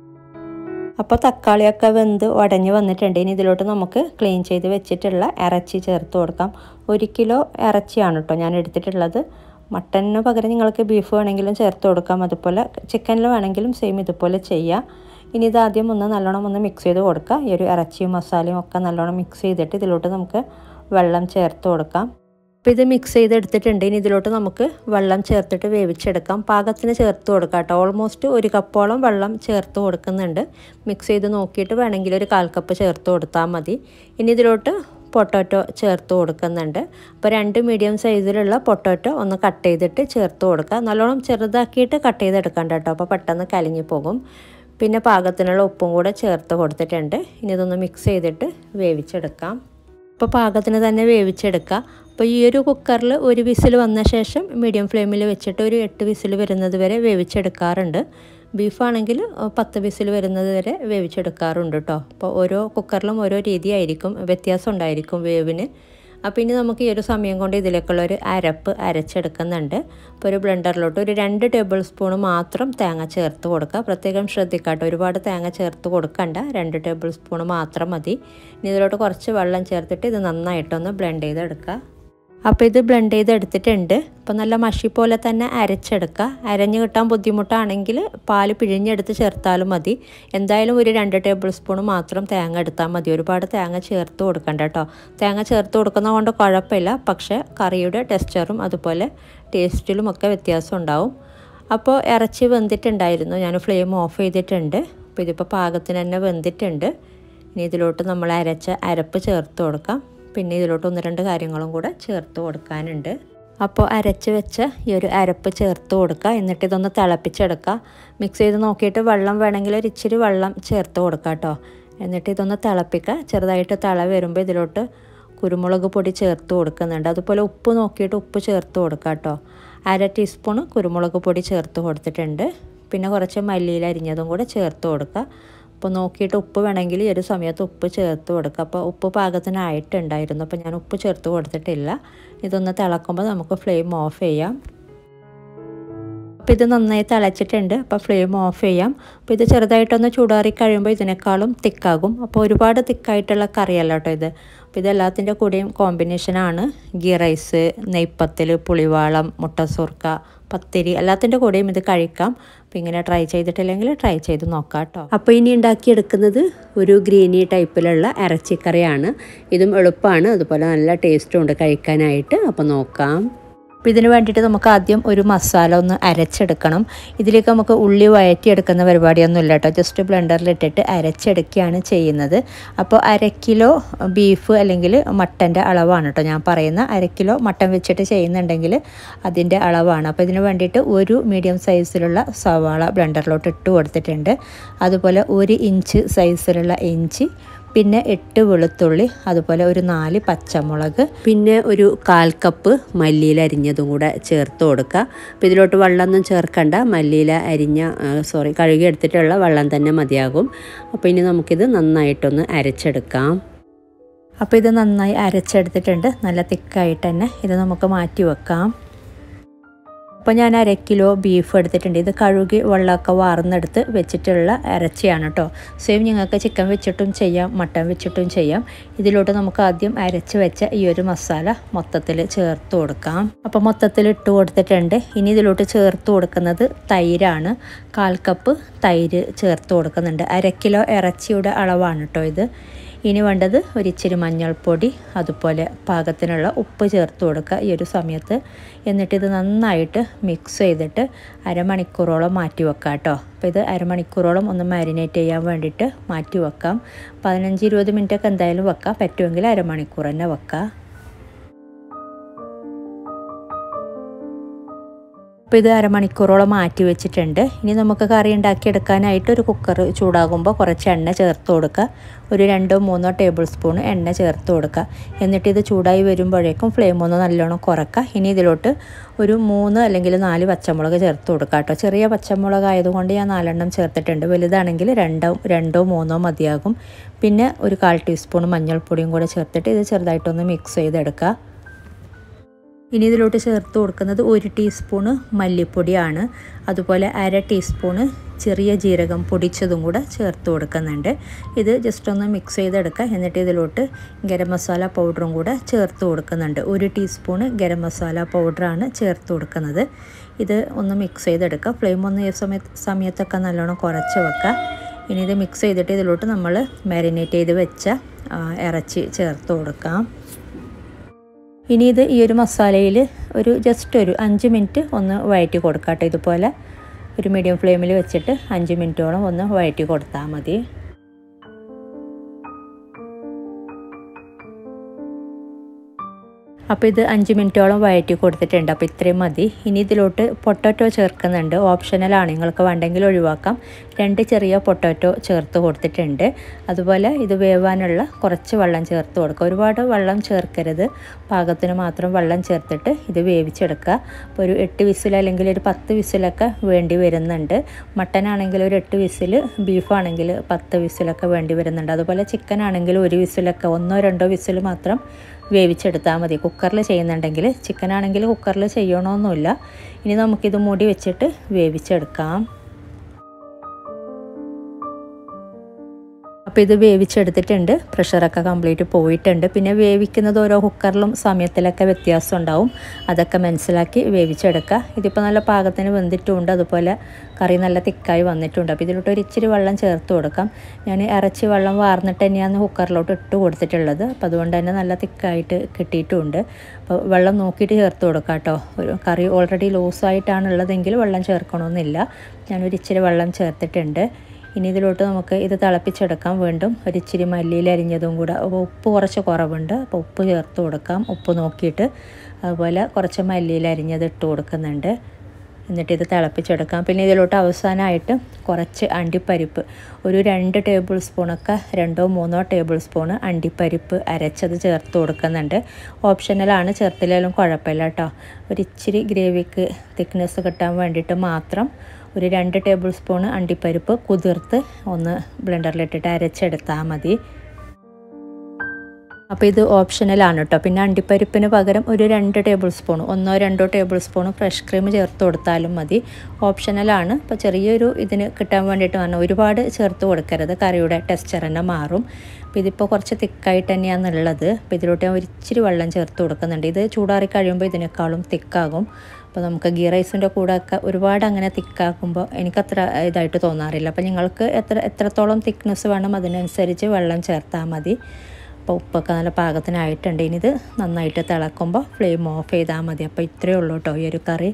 അപ്പോൾ തക്കാളിയൊക്കെ വെന്ത് ഉടഞ്ഞ് വന്നിട്ടുണ്ട് ഇനി ഇതിലോട്ട് നമുക്ക് ക്ലീൻ ചെയ്ത് വെച്ചിട്ടുള്ള ഇറച്ചി ചേർത്ത് കൊടുക്കാം ഒരു കിലോ ഇറച്ചിയാണ് കേട്ടോ ഞാൻ എടുത്തിട്ടുള്ളത് മട്ടണിന് പകരം നിങ്ങൾക്ക് ബീഫ് വേണമെങ്കിലും ചേർത്ത് കൊടുക്കാം അതുപോലെ ചിക്കനിൽ വേണമെങ്കിലും സെയിം ഇതുപോലെ ചെയ്യാം ഇനി ഇത് ആദ്യം ഒന്ന് നല്ലോണം ഒന്ന് മിക്സ് ചെയ്ത് കൊടുക്കുക ഈ ഒരു ഇറച്ചിയും മസാലയും ഒക്കെ നല്ലോണം മിക്സ് ചെയ്തിട്ട് ഇതിലോട്ട് നമുക്ക് വെള്ളം ചേർത്ത് കൊടുക്കാം അപ്പോൾ ഇത് മിക്സ് ചെയ്തെടുത്തിട്ടുണ്ട് ഇനി ഇതിലോട്ട് നമുക്ക് വെള്ളം ചേർത്തിട്ട് വേവിച്ചെടുക്കാം പാകത്തിന് ചേർത്ത് കൊടുക്കാം കേട്ടോ ഓൾമോസ്റ്റ് ഒരു കപ്പോളം വെള്ളം ചേർത്ത് കൊടുക്കുന്നുണ്ട് മിക്സ് ചെയ്ത് നോക്കിയിട്ട് വേണമെങ്കിൽ ഒരു കാൽ കപ്പ് ചേർത്ത് കൊടുത്താൽ മതി ഇനി ഇതിലോട്ട് പൊട്ടോറ്റോ ചേർത്ത് കൊടുക്കുന്നുണ്ട് അപ്പോൾ രണ്ട് മീഡിയം സൈസിലുള്ള പൊട്ടോറ്റോ ഒന്ന് കട്ട് ചെയ്തിട്ട് ചേർത്ത് കൊടുക്കുക നല്ലോണം ചെറുതാക്കിയിട്ട് കട്ട് ചെയ്തെടുക്കണ്ട കേട്ടോ അപ്പോൾ പെട്ടെന്ന് കലങ്ങി പോകും പിന്നെ പാകത്തിനുള്ള ഉപ്പും കൂടെ ചേർത്ത് കൊടുത്തിട്ടുണ്ട് ഇനി ഇതൊന്ന് മിക്സ് ചെയ്തിട്ട് വേവിച്ചെടുക്കാം അപ്പോൾ പാകത്തിന് തന്നെ വേവിച്ചെടുക്കുക അപ്പോൾ ഈ ഒരു കുക്കറിൽ ഒരു വിസിൽ വന്ന ശേഷം മീഡിയം ഫ്ലെയിമിൽ വെച്ചിട്ട് ഒരു എട്ട് വിസിൽ വരുന്നത് വരെ വേവിച്ചെടുക്കാറുണ്ട് ബീഫാണെങ്കിൽ പത്ത് വിസിൽ വരുന്നത് വരെ വേവിച്ചെടുക്കാറുണ്ട് കേട്ടോ അപ്പോൾ ഓരോ കുക്കറിലും ഓരോ രീതിയായിരിക്കും വ്യത്യാസം ഉണ്ടായിരിക്കും വേവിന് അപ്പോൾ ഇനി നമുക്ക് ഈ ഒരു സമയം കൊണ്ട് ഇതിലേക്കുള്ള ഒരു അരപ്പ് അരച്ചെടുക്കുന്നുണ്ട് അപ്പോൾ ഒരു ബ്ലെൻഡറിലോട്ട് ഒരു രണ്ട് ടേബിൾ സ്പൂൺ മാത്രം തേങ്ങ ചേർത്ത് കൊടുക്കുക പ്രത്യേകം ശ്രദ്ധിക്കാട്ടോ ഒരുപാട് തേങ്ങ ചേർത്ത് കൊടുക്കണ്ട രണ്ട് ടേബിൾ സ്പൂൺ മാത്രം മതി ഇനി ഇതിലോട്ട് കുറച്ച് വെള്ളം ചേർത്തിട്ട് ഇത് നന്നായിട്ടൊന്ന് ബ്ലെൻഡ് ചെയ്തെടുക്കുക അപ്പോൾ ഇത് ബ്ലെൻഡ് ചെയ്ത് എടുത്തിട്ടുണ്ട് അപ്പോൾ നല്ല മഷി പോലെ തന്നെ അരച്ചെടുക്കുക അരഞ്ഞ് കിട്ടാൻ ബുദ്ധിമുട്ടാണെങ്കിൽ പാൽ പിഴിഞ്ഞെടുത്ത് ചേർത്താലും മതി എന്തായാലും ഒരു രണ്ട് ടേബിൾ സ്പൂൺ മാത്രം തേങ്ങ എടുത്താൽ മതി ഒരുപാട് തേങ്ങ ചേർത്ത് കൊടുക്കണ്ട കേട്ടോ തേങ്ങ ചേർത്ത് കൊടുക്കുന്നത് കൊണ്ട് കുഴപ്പമില്ല പക്ഷേ കറിയുടെ ടെക്സ്ചറും അതുപോലെ ടേസ്റ്റിലും ഒക്കെ വ്യത്യാസം ഉണ്ടാവും അപ്പോൾ ഇറച്ചി വെന്തിട്ടുണ്ടായിരുന്നു ഞാൻ ഫ്ലെയിം ഓഫ് ചെയ്തിട്ടുണ്ട് അപ്പോൾ ഇതിപ്പോൾ പാകത്തിന് തന്നെ വെന്തിട്ടുണ്ട് ഇനി ഇതിലോട്ട് നമ്മൾ അരച്ച അരപ്പ് ചേർത്ത് കൊടുക്കാം പിന്നെ ഇതിലോട്ട് ഒന്ന് രണ്ട് കാര്യങ്ങളും കൂടെ ചേർത്ത് കൊടുക്കാനുണ്ട് അപ്പോൾ അരച്ച് വെച്ച ഈ ഒരു അരപ്പ് ചേർത്ത് കൊടുക്കുക എന്നിട്ട് ഇതൊന്ന് തിളപ്പിച്ചെടുക്കുക മിക്സ് ചെയ്ത് നോക്കിയിട്ട് വെള്ളം വേണമെങ്കിൽ ഒരു ഇച്ചിരി വെള്ളം ചേർത്ത് കൊടുക്കുക കേട്ടോ എന്നിട്ട് ഇതൊന്ന് തിളപ്പിക്കുക ചെറുതായിട്ട് തിള വരുമ്പോൾ ഇതിലോട്ട് കുരുമുളക് പൊടി ചേർത്ത് കൊടുക്കുന്നുണ്ട് അതുപോലെ ഉപ്പ് നോക്കിയിട്ട് ഉപ്പ് ചേർത്ത് കൊടുക്കുക കേട്ടോ അര ടീസ്പൂൺ കുരുമുളക് പൊടി ചേർത്ത് കൊടുത്തിട്ടുണ്ട് പിന്നെ കുറച്ച് മല്ലിയിൽ അരിഞ്ഞതും കൂടെ ചേർത്ത് കൊടുക്കുക അപ്പോൾ നോക്കിയിട്ട് ഉപ്പ് വേണമെങ്കിൽ ഈ ഒരു സമയത്ത് ഉപ്പ് ചേർത്ത് കൊടുക്കുക അപ്പോൾ ഉപ്പ് പാകത്തിനായിട്ടുണ്ടായിരുന്നു അപ്പോൾ ഞാൻ ഉപ്പ് ചേർത്ത് കൊടുത്തിട്ടില്ല ഇതൊന്ന് തിളക്കുമ്പോൾ നമുക്ക് ഫ്ലെയിം ഓഫ് ചെയ്യാം അപ്പോൾ ഇത് നന്നായി തിളച്ചിട്ടുണ്ട് അപ്പോൾ ഫ്ലെയിം ഓഫ് ചെയ്യാം അപ്പോൾ ഇത് ചെറുതായിട്ടൊന്ന് ചൂടാറി കഴിയുമ്പോൾ ഇതിനേക്കാളും തിക്കാകും അപ്പോൾ ഒരുപാട് തിക്കായിട്ടുള്ള കറിയല്ല കേട്ടോ ഇത് അപ്പോൾ ഇതെല്ലാത്തിൻ്റെ കൂടെയും കോമ്പിനേഷനാണ് ഗീ റൈസ് നെയ്പ്പത്തിൽ പുളിവാളം മുട്ടസൂർക്ക പത്തിരി എല്ലാത്തിൻ്റെ കൂടെയും ഇത് കഴിക്കാം അപ്പോൾ ഇങ്ങനെ ട്രൈ ചെയ്തിട്ടില്ലെങ്കിൽ ട്രൈ ചെയ്ത് നോക്കാം കേട്ടോ അപ്പോൾ ഇനി ഉണ്ടാക്കിയെടുക്കുന്നത് ഒരു ഗ്രീനി ടൈപ്പിലുള്ള ഇറച്ചിക്കറിയാണ് ഇതും എളുപ്പമാണ് അതുപോലെ നല്ല ടേസ്റ്റും ഉണ്ട് കഴിക്കാനായിട്ട് അപ്പോൾ നോക്കാം അപ്പോൾ ഇതിന് വേണ്ടിയിട്ട് നമുക്ക് ആദ്യം ഒരു മസാല ഒന്ന് അരച്ചെടുക്കണം ഇതിലേക്ക് നമുക്ക് ഉള്ളി വഴറ്റിയെടുക്കുന്ന പരിപാടിയൊന്നും ഇല്ല കേട്ടോ ജസ്റ്റ് ബ്ലെൻഡറിലിട്ടിട്ട് അരച്ചെടുക്കുകയാണ് ചെയ്യുന്നത് അപ്പോൾ അര കിലോ ബീഫ് അല്ലെങ്കിൽ മട്ടൻ്റെ അളവാണ് കേട്ടോ ഞാൻ പറയുന്ന അര കിലോ മട്ടൻ വെച്ചിട്ട് ചെയ്യുന്നുണ്ടെങ്കിൽ അതിൻ്റെ അളവാണ് അപ്പോൾ ഇതിന് വേണ്ടിയിട്ട് ഒരു മീഡിയം സൈസിലുള്ള സവാള ബ്ലെൻഡറിലോട്ട് ഇട്ട് കൊടുത്തിട്ടുണ്ട് അതുപോലെ ഒരു ഇഞ്ച് സൈസിലുള്ള ഇഞ്ചി പിന്നെ എട്ട് വെളുത്തുള്ളി അതുപോലെ ഒരു നാല് പച്ചമുളക് പിന്നെ ഒരു കാൽ കപ്പ് മല്ലിയില അരിഞ്ഞതും കൂടെ ചേർത്ത് കൊടുക്കുക അപ്പോൾ ഇതിലോട്ട് വെള്ളമൊന്നും ചേർക്കണ്ട മല്ലിയില അരിഞ്ഞ സോറി കഴുകി എടുത്തിട്ടുള്ള വെള്ളം തന്നെ മതിയാകും അപ്പോൾ ഇനി നമുക്കിത് നന്നായിട്ടൊന്ന് അരച്ചെടുക്കാം അപ്പോൾ ഇത് നന്നായി അരച്ചെടുത്തിട്ടുണ്ട് നല്ല തിക്കായിട്ട് തന്നെ ഇത് നമുക്ക് മാറ്റി വെക്കാം അപ്പോൾ ഞാൻ അര കിലോ ബീഫ് എടുത്തിട്ടുണ്ട് ഇത് കഴുകി വെള്ളമൊക്കെ വാർന്നെടുത്ത് വെച്ചിട്ടുള്ള ഇറച്ചിയാണ് കേട്ടോ സെയിം നിങ്ങൾക്ക് ചിക്കൻ വെച്ചിട്ടും ചെയ്യാം മട്ടൻ വെച്ചിട്ടും ചെയ്യാം ഇതിലോട്ട് നമുക്ക് ആദ്യം അരച്ച് വെച്ച ഈ ഒരു മസാല മൊത്തത്തിൽ ചേർത്ത് കൊടുക്കാം അപ്പോൾ മൊത്തത്തിൽ ഇട്ട് കൊടുത്തിട്ടുണ്ട് ഇനി ഇതിലോട്ട് ചേർത്ത് കൊടുക്കുന്നത് തൈരാണ് കാൽ കപ്പ് തൈര് ചേർത്ത് കൊടുക്കുന്നുണ്ട് അര കിലോ ഇറച്ചിയുടെ അളവാണ് കേട്ടോ ഇത് ഇനി വേണ്ടത് ഒരിച്ചിരി മഞ്ഞൾപ്പൊടി അതുപോലെ പാകത്തിനുള്ള ഉപ്പ് ചേർത്ത് കൊടുക്കുക ഈ ഒരു സമയത്ത് എന്നിട്ട് ഇത് നന്നായിട്ട് മിക്സ് ചെയ്തിട്ട് അരമണിക്കൂറോളം മാറ്റി വെക്കാം കേട്ടോ അപ്പോൾ ഇത് അരമണിക്കൂറോളം ഒന്ന് മാരിനേറ്റ് ചെയ്യാൻ വേണ്ടിയിട്ട് മാറ്റി വെക്കാം പതിനഞ്ച് ഇരുപത് മിനിറ്റൊക്കെ എന്തായാലും വെക്കാം പറ്റുമെങ്കിൽ അരമണിക്കൂർ തന്നെ വെക്കാം അപ്പോൾ ഇത് അരമണിക്കൂറോളം മാറ്റി വെച്ചിട്ടുണ്ട് ഇനി നമുക്ക് കറി ഉണ്ടാക്കിയെടുക്കാനായിട്ട് ഒരു കുക്കർ ചൂടാകുമ്പോൾ കുറച്ച് എണ്ണ ചേർത്ത് കൊടുക്കുക ഒരു രണ്ടോ മൂന്നോ ടേബിൾ സ്പൂൺ എണ്ണ ചേർത്ത് കൊടുക്കുക എന്നിട്ട് ഇത് ചൂടായി വരുമ്പോഴേക്കും ഫ്ലെയിം ഒന്ന് നല്ലോണം കുറക്കുക ഇനി ഇതിലോട്ട് ഒരു മൂന്ന് അല്ലെങ്കിൽ നാല് പച്ചമുളക് ചേർത്ത് കൊടുക്കുക കേട്ടോ ചെറിയ പച്ചമുളക് ആയതുകൊണ്ട് ഞാൻ നാലെണ്ണം ചേർത്തിട്ടുണ്ട് വലുതാണെങ്കിൽ രണ്ടോ രണ്ടോ മൂന്നോ മതിയാകും പിന്നെ ഒരു കാൽ ടീസ്പൂൺ മഞ്ഞൾപ്പൊടിയും കൂടെ ചേർത്തിട്ട് ഇത് ചെറുതായിട്ടൊന്ന് മിക്സ് ചെയ്തെടുക്കുക ഇനി ഇതിലോട്ട് ചേർത്ത് കൊടുക്കുന്നത് ഒരു ടീസ്പൂണ് മല്ലിപ്പൊടിയാണ് അതുപോലെ അര ടീസ്പൂണ് ചെറിയ ജീരകം പൊടിച്ചതും കൂടെ ചേർത്ത് കൊടുക്കുന്നുണ്ട് ഇത് ജസ്റ്റ് ഒന്ന് മിക്സ് ചെയ്തെടുക്കുക എന്നിട്ട് ഇതിലോട്ട് ഗരം മസാല പൗഡറും കൂടെ ചേർത്ത് കൊടുക്കുന്നുണ്ട് ഒരു ടീസ്പൂണ് ഗരം മസാല പൗഡറാണ് ചേർത്ത് കൊടുക്കുന്നത് ഇത് ഒന്ന് മിക്സ് ചെയ്തെടുക്കുക ഫ്ലെയിം ഒന്ന് ഈ സമയത്ത് സമയത്തൊക്കെ നല്ലോണം കുറച്ച് വെക്കുക ഇനി ഇത് മിക്സ് ചെയ്തിട്ട് ഇതിലോട്ട് നമ്മൾ മാരിനേറ്റ് ചെയ്ത് വെച്ച ഇറച്ചി ചേർത്ത് കൊടുക്കാം ഇനി ഇത് ഈ ഒരു മസാലയിൽ ഒരു ജസ്റ്റ് ഒരു അഞ്ച് മിനിറ്റ് ഒന്ന് വഴറ്റി കൊടുക്കാം കേട്ടോ ഇതുപോലെ ഒരു മീഡിയം ഫ്ലെയിമിൽ വെച്ചിട്ട് അഞ്ച് മിനിറ്റോളം ഒന്ന് വഴറ്റി കൊടുത്താൽ മതി അപ്പോൾ ഇത് അഞ്ച് മിനിറ്റോളം വഴറ്റി കൊടുത്തിട്ടുണ്ട് അപ്പോൾ ഇത്രയും മതി ഇനി ഇതിലോട്ട് പൊട്ടാറ്റോ ചേർക്കുന്നുണ്ട് ഓപ്ഷണലാണ് നിങ്ങൾക്ക് വേണ്ടെങ്കിൽ ഒഴിവാക്കാം രണ്ട് ചെറിയ പൊട്ടാറ്റോ ചേർത്ത് കൊടുത്തിട്ടുണ്ട് അതുപോലെ ഇത് വേവാനുള്ള കുറച്ച് വെള്ളം ചേർത്ത് കൊടുക്കുക ഒരുപാട് വെള്ളം ചേർക്കരുത് പാകത്തിന് മാത്രം വെള്ളം ചേർത്തിട്ട് ഇത് വേവിച്ചെടുക്കുക അപ്പോൾ ഒരു എട്ട് വിസിൽ അല്ലെങ്കിൽ ഒരു പത്ത് വിസിലൊക്കെ വേണ്ടി വരുന്നുണ്ട് മട്ടൻ ആണെങ്കിൽ ഒരു എട്ട് വിസിൽ ബീഫാണെങ്കിൽ പത്ത് വിസിലൊക്കെ വേണ്ടി വരുന്നുണ്ട് അതുപോലെ ചിക്കൻ ആണെങ്കിൽ ഒരു വിസിലൊക്കെ ഒന്നോ രണ്ടോ വിസിൽ മാത്രം വേവിച്ചെടുത്താൽ മതി കുക്കറിൽ ചെയ്യുന്നുണ്ടെങ്കിൽ ചിക്കൻ ആണെങ്കിൽ കുക്കറിൽ ചെയ്യണമെന്നില്ല ഇനി നമുക്കിത് മൂടി വെച്ചിട്ട് വേവിച്ചെടുക്കാം അപ്പോൾ ഇത് വേവിച്ചെടുത്തിട്ടുണ്ട് പ്രഷറൊക്കെ കംപ്ലീറ്റ് പോയിട്ടുണ്ട് പിന്നെ വേവിക്കുന്നത് ഓരോ കുക്കറിലും സമയത്തിലൊക്കെ വ്യത്യാസം ഉണ്ടാവും അതൊക്കെ മനസ്സിലാക്കി വേവിച്ചെടുക്കുക ഇതിപ്പോൾ നല്ല പാകത്തിന് വെന്തിട്ടുമുണ്ട് അതുപോലെ കറി നല്ല തിക്കായി വന്നിട്ടുണ്ട് അപ്പോൾ ഇതിലോട്ട് ഒരു ഇച്ചിരി വെള്ളം ചേർത്ത് കൊടുക്കാം ഞാൻ ഇറച്ചി വെള്ളം വാർന്നിട്ട് തന്നെയാണ് കുക്കറിലോട്ട് ഇട്ട് കൊടുത്തിട്ടുള്ളത് അപ്പോൾ അതുകൊണ്ട് തന്നെ നല്ല തിക്കായിട്ട് കിട്ടിയിട്ടുമുണ്ട് അപ്പോൾ വെള്ളം നോക്കിയിട്ട് ചേർത്ത് കൊടുക്കാം കേട്ടോ ഒരു കറി ഓൾറെഡി ലൂസായിട്ടാണുള്ളതെങ്കിൽ വെള്ളം ചേർക്കണമെന്നില്ല ഞാനൊരു ഇച്ചിരി വെള്ളം ചേർത്തിട്ടുണ്ട് ഇനി ഇതിലോട്ട് നമുക്ക് ഇത് തിളപ്പിച്ചെടുക്കാം വീണ്ടും ഒരു ഇച്ചിരി മല്ലിയിൽ അരിഞ്ഞതും കൂടെ അപ്പോൾ ഉപ്പ് കുറച്ച് കുറവുണ്ട് അപ്പോൾ ഉപ്പ് ചേർത്ത് കൊടുക്കാം ഉപ്പ് നോക്കിയിട്ട് അതുപോലെ കുറച്ച് മല്ലിയിൽ അരിഞ്ഞത് ഇട്ട് കൊടുക്കുന്നുണ്ട് എന്നിട്ട് ഇത് തിളപ്പിച്ചെടുക്കാം പിന്നെ ഇതിലോട്ട് അവസാനമായിട്ട് കുറച്ച് അണ്ടിപ്പരിപ്പ് ഒരു രണ്ട് ടേബിൾ സ്പൂണൊക്കെ രണ്ടോ മൂന്നോ ടേബിൾ സ്പൂൺ അണ്ടിപ്പരിപ്പ് അരച്ചത് ചേർത്ത് കൊടുക്കുന്നുണ്ട് ഓപ്ഷണലാണ് ചേർത്തില്ലെങ്കിലും കുഴപ്പമില്ല കേട്ടോ ഒരു ഇച്ചിരി ഗ്രേവിക്ക് തിക്നെസ് കിട്ടാൻ വേണ്ടിയിട്ട് മാത്രം ഒരു രണ്ട് ടേബിൾ സ്പൂൺ അണ്ടിപ്പരിപ്പ് കുതിർത്ത് ഒന്ന് ബ്ലെൻഡറിലിട്ടിട്ട് അരച്ചെടുത്താൽ മതി അപ്പോൾ ഇത് ഓപ്ഷണലാണ് കേട്ടോ പിന്നെ അണ്ടിപ്പരിപ്പിന് പകരം ഒരു രണ്ട് ടേബിൾ സ്പൂൺ ഒന്നോ രണ്ടോ ടേബിൾ സ്പൂൺ ഫ്രഷ് ക്രീം ചേർത്ത് കൊടുത്താലും മതി ഓപ്ഷണലാണ് ഇപ്പോൾ ചെറിയൊരു ഇതിന് കിട്ടാൻ വേണ്ടിയിട്ട് പറഞ്ഞാൽ ഒരുപാട് ചേർത്ത് കൊടുക്കരുത് കറിയുടെ ടെക്സ്ചർ തന്നെ മാറും അപ്പോൾ ഇതിപ്പോൾ കുറച്ച് തിക്കായിട്ട് തന്നെയാണുള്ളത് അപ്പോൾ ഇതിലോട്ട് ഞാൻ ഒരിച്ചിരി വെള്ളം ചേർത്ത് കൊടുക്കുന്നുണ്ട് ഇത് ചൂടാറി കഴിയുമ്പോൾ ഇതിനേക്കാളും തിക്കാകും അപ്പോൾ നമുക്ക് ഗീ റൈസിൻ്റെ കൂടെ ഒക്കെ ഒരുപാട് അങ്ങനെ തിക്കാക്കുമ്പോൾ എനിക്കത്ര ഇതായിട്ട് തോന്നാറില്ല അപ്പോൾ നിങ്ങൾക്ക് എത്ര എത്രത്തോളം തിക്നെസ് വേണം അതിനനുസരിച്ച് വെള്ളം ചേർത്താൽ മതി അപ്പോൾ ഉപ്പൊക്കെ നല്ല പാകത്തിനായിട്ടുണ്ട് ഇനി ഇത് നന്നായിട്ട് തിളക്കുമ്പോൾ ഫ്ലെയിം ഓഫ് ചെയ്താൽ മതി അപ്പോൾ ഇത്രയേ ഉള്ളൂ കേട്ടോ ഈ ഒരു കറി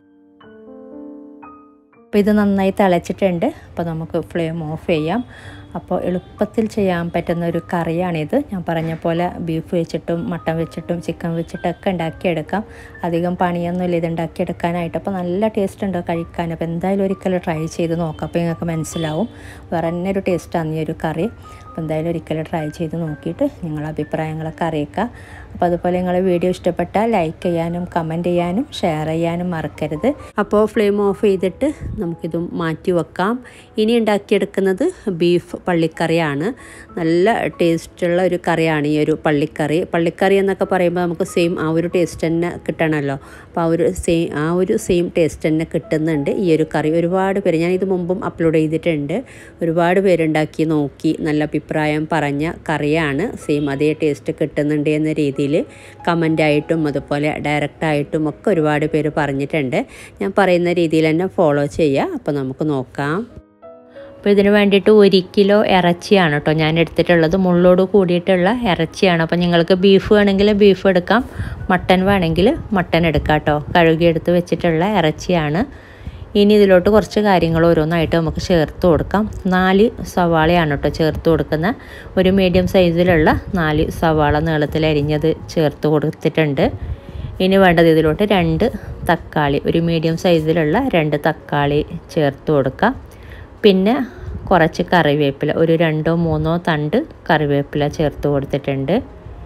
അപ്പോൾ ഇത് നന്നായി തിളച്ചിട്ടുണ്ട് അപ്പോൾ നമുക്ക് ഫ്ലെയിം ഓഫ് ചെയ്യാം അപ്പോൾ എളുപ്പത്തിൽ ചെയ്യാൻ പറ്റുന്ന ഒരു കറിയാണിത് ഞാൻ പറഞ്ഞ പോലെ ബീഫ് വെച്ചിട്ടും മട്ടൻ വെച്ചിട്ടും ചിക്കൻ വെച്ചിട്ടൊക്കെ ഉണ്ടാക്കിയെടുക്കാം അധികം പണിയൊന്നുമില്ല ഇത് ഉണ്ടാക്കിയെടുക്കാനായിട്ട് അപ്പോൾ നല്ല ടേസ്റ്റ് ഉണ്ട് കഴിക്കാൻ അപ്പോൾ എന്തായാലും ഒരിക്കലും ട്രൈ ചെയ്ത് നോക്കാം അപ്പോൾ നിങ്ങൾക്ക് മനസ്സിലാവും വേറെ തന്നെ ഒരു ടേസ്റ്റാണ് ഈ ഒരു കറി അപ്പോൾ എന്തായാലും ഒരിക്കലും ട്രൈ ചെയ്ത് നോക്കിയിട്ട് നിങ്ങളുടെ അഭിപ്രായങ്ങളൊക്കെ അറിയിക്കുക അപ്പോൾ അതുപോലെ നിങ്ങളെ വീഡിയോ ഇഷ്ടപ്പെട്ടാൽ ലൈക്ക് ചെയ്യാനും കമൻറ്റ് ചെയ്യാനും ഷെയർ ചെയ്യാനും മറക്കരുത് അപ്പോൾ ഫ്ലെയിം ഓഫ് ചെയ്തിട്ട് നമുക്കിതും മാറ്റി വെക്കാം ഇനി ഉണ്ടാക്കിയെടുക്കുന്നത് ബീഫ് പള്ളിക്കറിയാണ് നല്ല ടേസ്റ്റുള്ള ഒരു കറിയാണ് ഈ ഒരു പള്ളിക്കറി പള്ളിക്കറി എന്നൊക്കെ പറയുമ്പോൾ നമുക്ക് സെയിം ആ ഒരു ടേസ്റ്റ് തന്നെ കിട്ടണമല്ലോ അപ്പോൾ ആ ഒരു സെയിം ആ ഒരു സെയിം ടേസ്റ്റ് തന്നെ കിട്ടുന്നുണ്ട് ഈ ഒരു കറി ഒരുപാട് പേര് ഞാൻ ഇത് മുമ്പും അപ്ലോഡ് ചെയ്തിട്ടുണ്ട് ഒരുപാട് പേരുണ്ടാക്കി നോക്കി നല്ല അഭിപ്രായം പറഞ്ഞ കറിയാണ് സെയിം അതേ ടേസ്റ്റ് കിട്ടുന്നുണ്ട് എന്ന രീതിയിൽ കമൻ്റായിട്ടും അതുപോലെ ഡയറക്റ്റായിട്ടും ഒക്കെ ഒരുപാട് പേര് പറഞ്ഞിട്ടുണ്ട് ഞാൻ പറയുന്ന രീതിയിൽ തന്നെ ഫോളോ ചെയ്യുക അപ്പോൾ നമുക്ക് നോക്കാം അപ്പോൾ ഇതിന് വേണ്ടിയിട്ട് ഒരു കിലോ ഇറച്ചിയാണ് കേട്ടോ ഞാൻ എടുത്തിട്ടുള്ളത് മുള്ളോട് കൂടിയിട്ടുള്ള ഇറച്ചിയാണ് അപ്പോൾ നിങ്ങൾക്ക് ബീഫ് വേണമെങ്കിൽ ബീഫ് എടുക്കാം മട്ടൻ വേണമെങ്കിൽ മട്ടൻ എടുക്കാം കേട്ടോ കഴുകിയെടുത്ത് വെച്ചിട്ടുള്ള ഇറച്ചിയാണ് ഇനി ഇതിലോട്ട് കുറച്ച് കാര്യങ്ങൾ ഓരോന്നായിട്ട് നമുക്ക് ചേർത്ത് കൊടുക്കാം നാല് സവാളയാണ് കേട്ടോ ചേർത്ത് കൊടുക്കുന്ന ഒരു മീഡിയം സൈസിലുള്ള നാല് സവാള നീളത്തിൽ അരിഞ്ഞത് ചേർത്ത് കൊടുത്തിട്ടുണ്ട് ഇനി വേണ്ടത് ഇതിലോട്ട് രണ്ട് തക്കാളി ഒരു മീഡിയം സൈസിലുള്ള രണ്ട് തക്കാളി ചേർത്ത് കൊടുക്കാം പിന്നെ കുറച്ച് കറിവേപ്പില ഒരു രണ്ടോ മൂന്നോ തണ്ട് കറിവേപ്പില ചേർത്ത് കൊടുത്തിട്ടുണ്ട്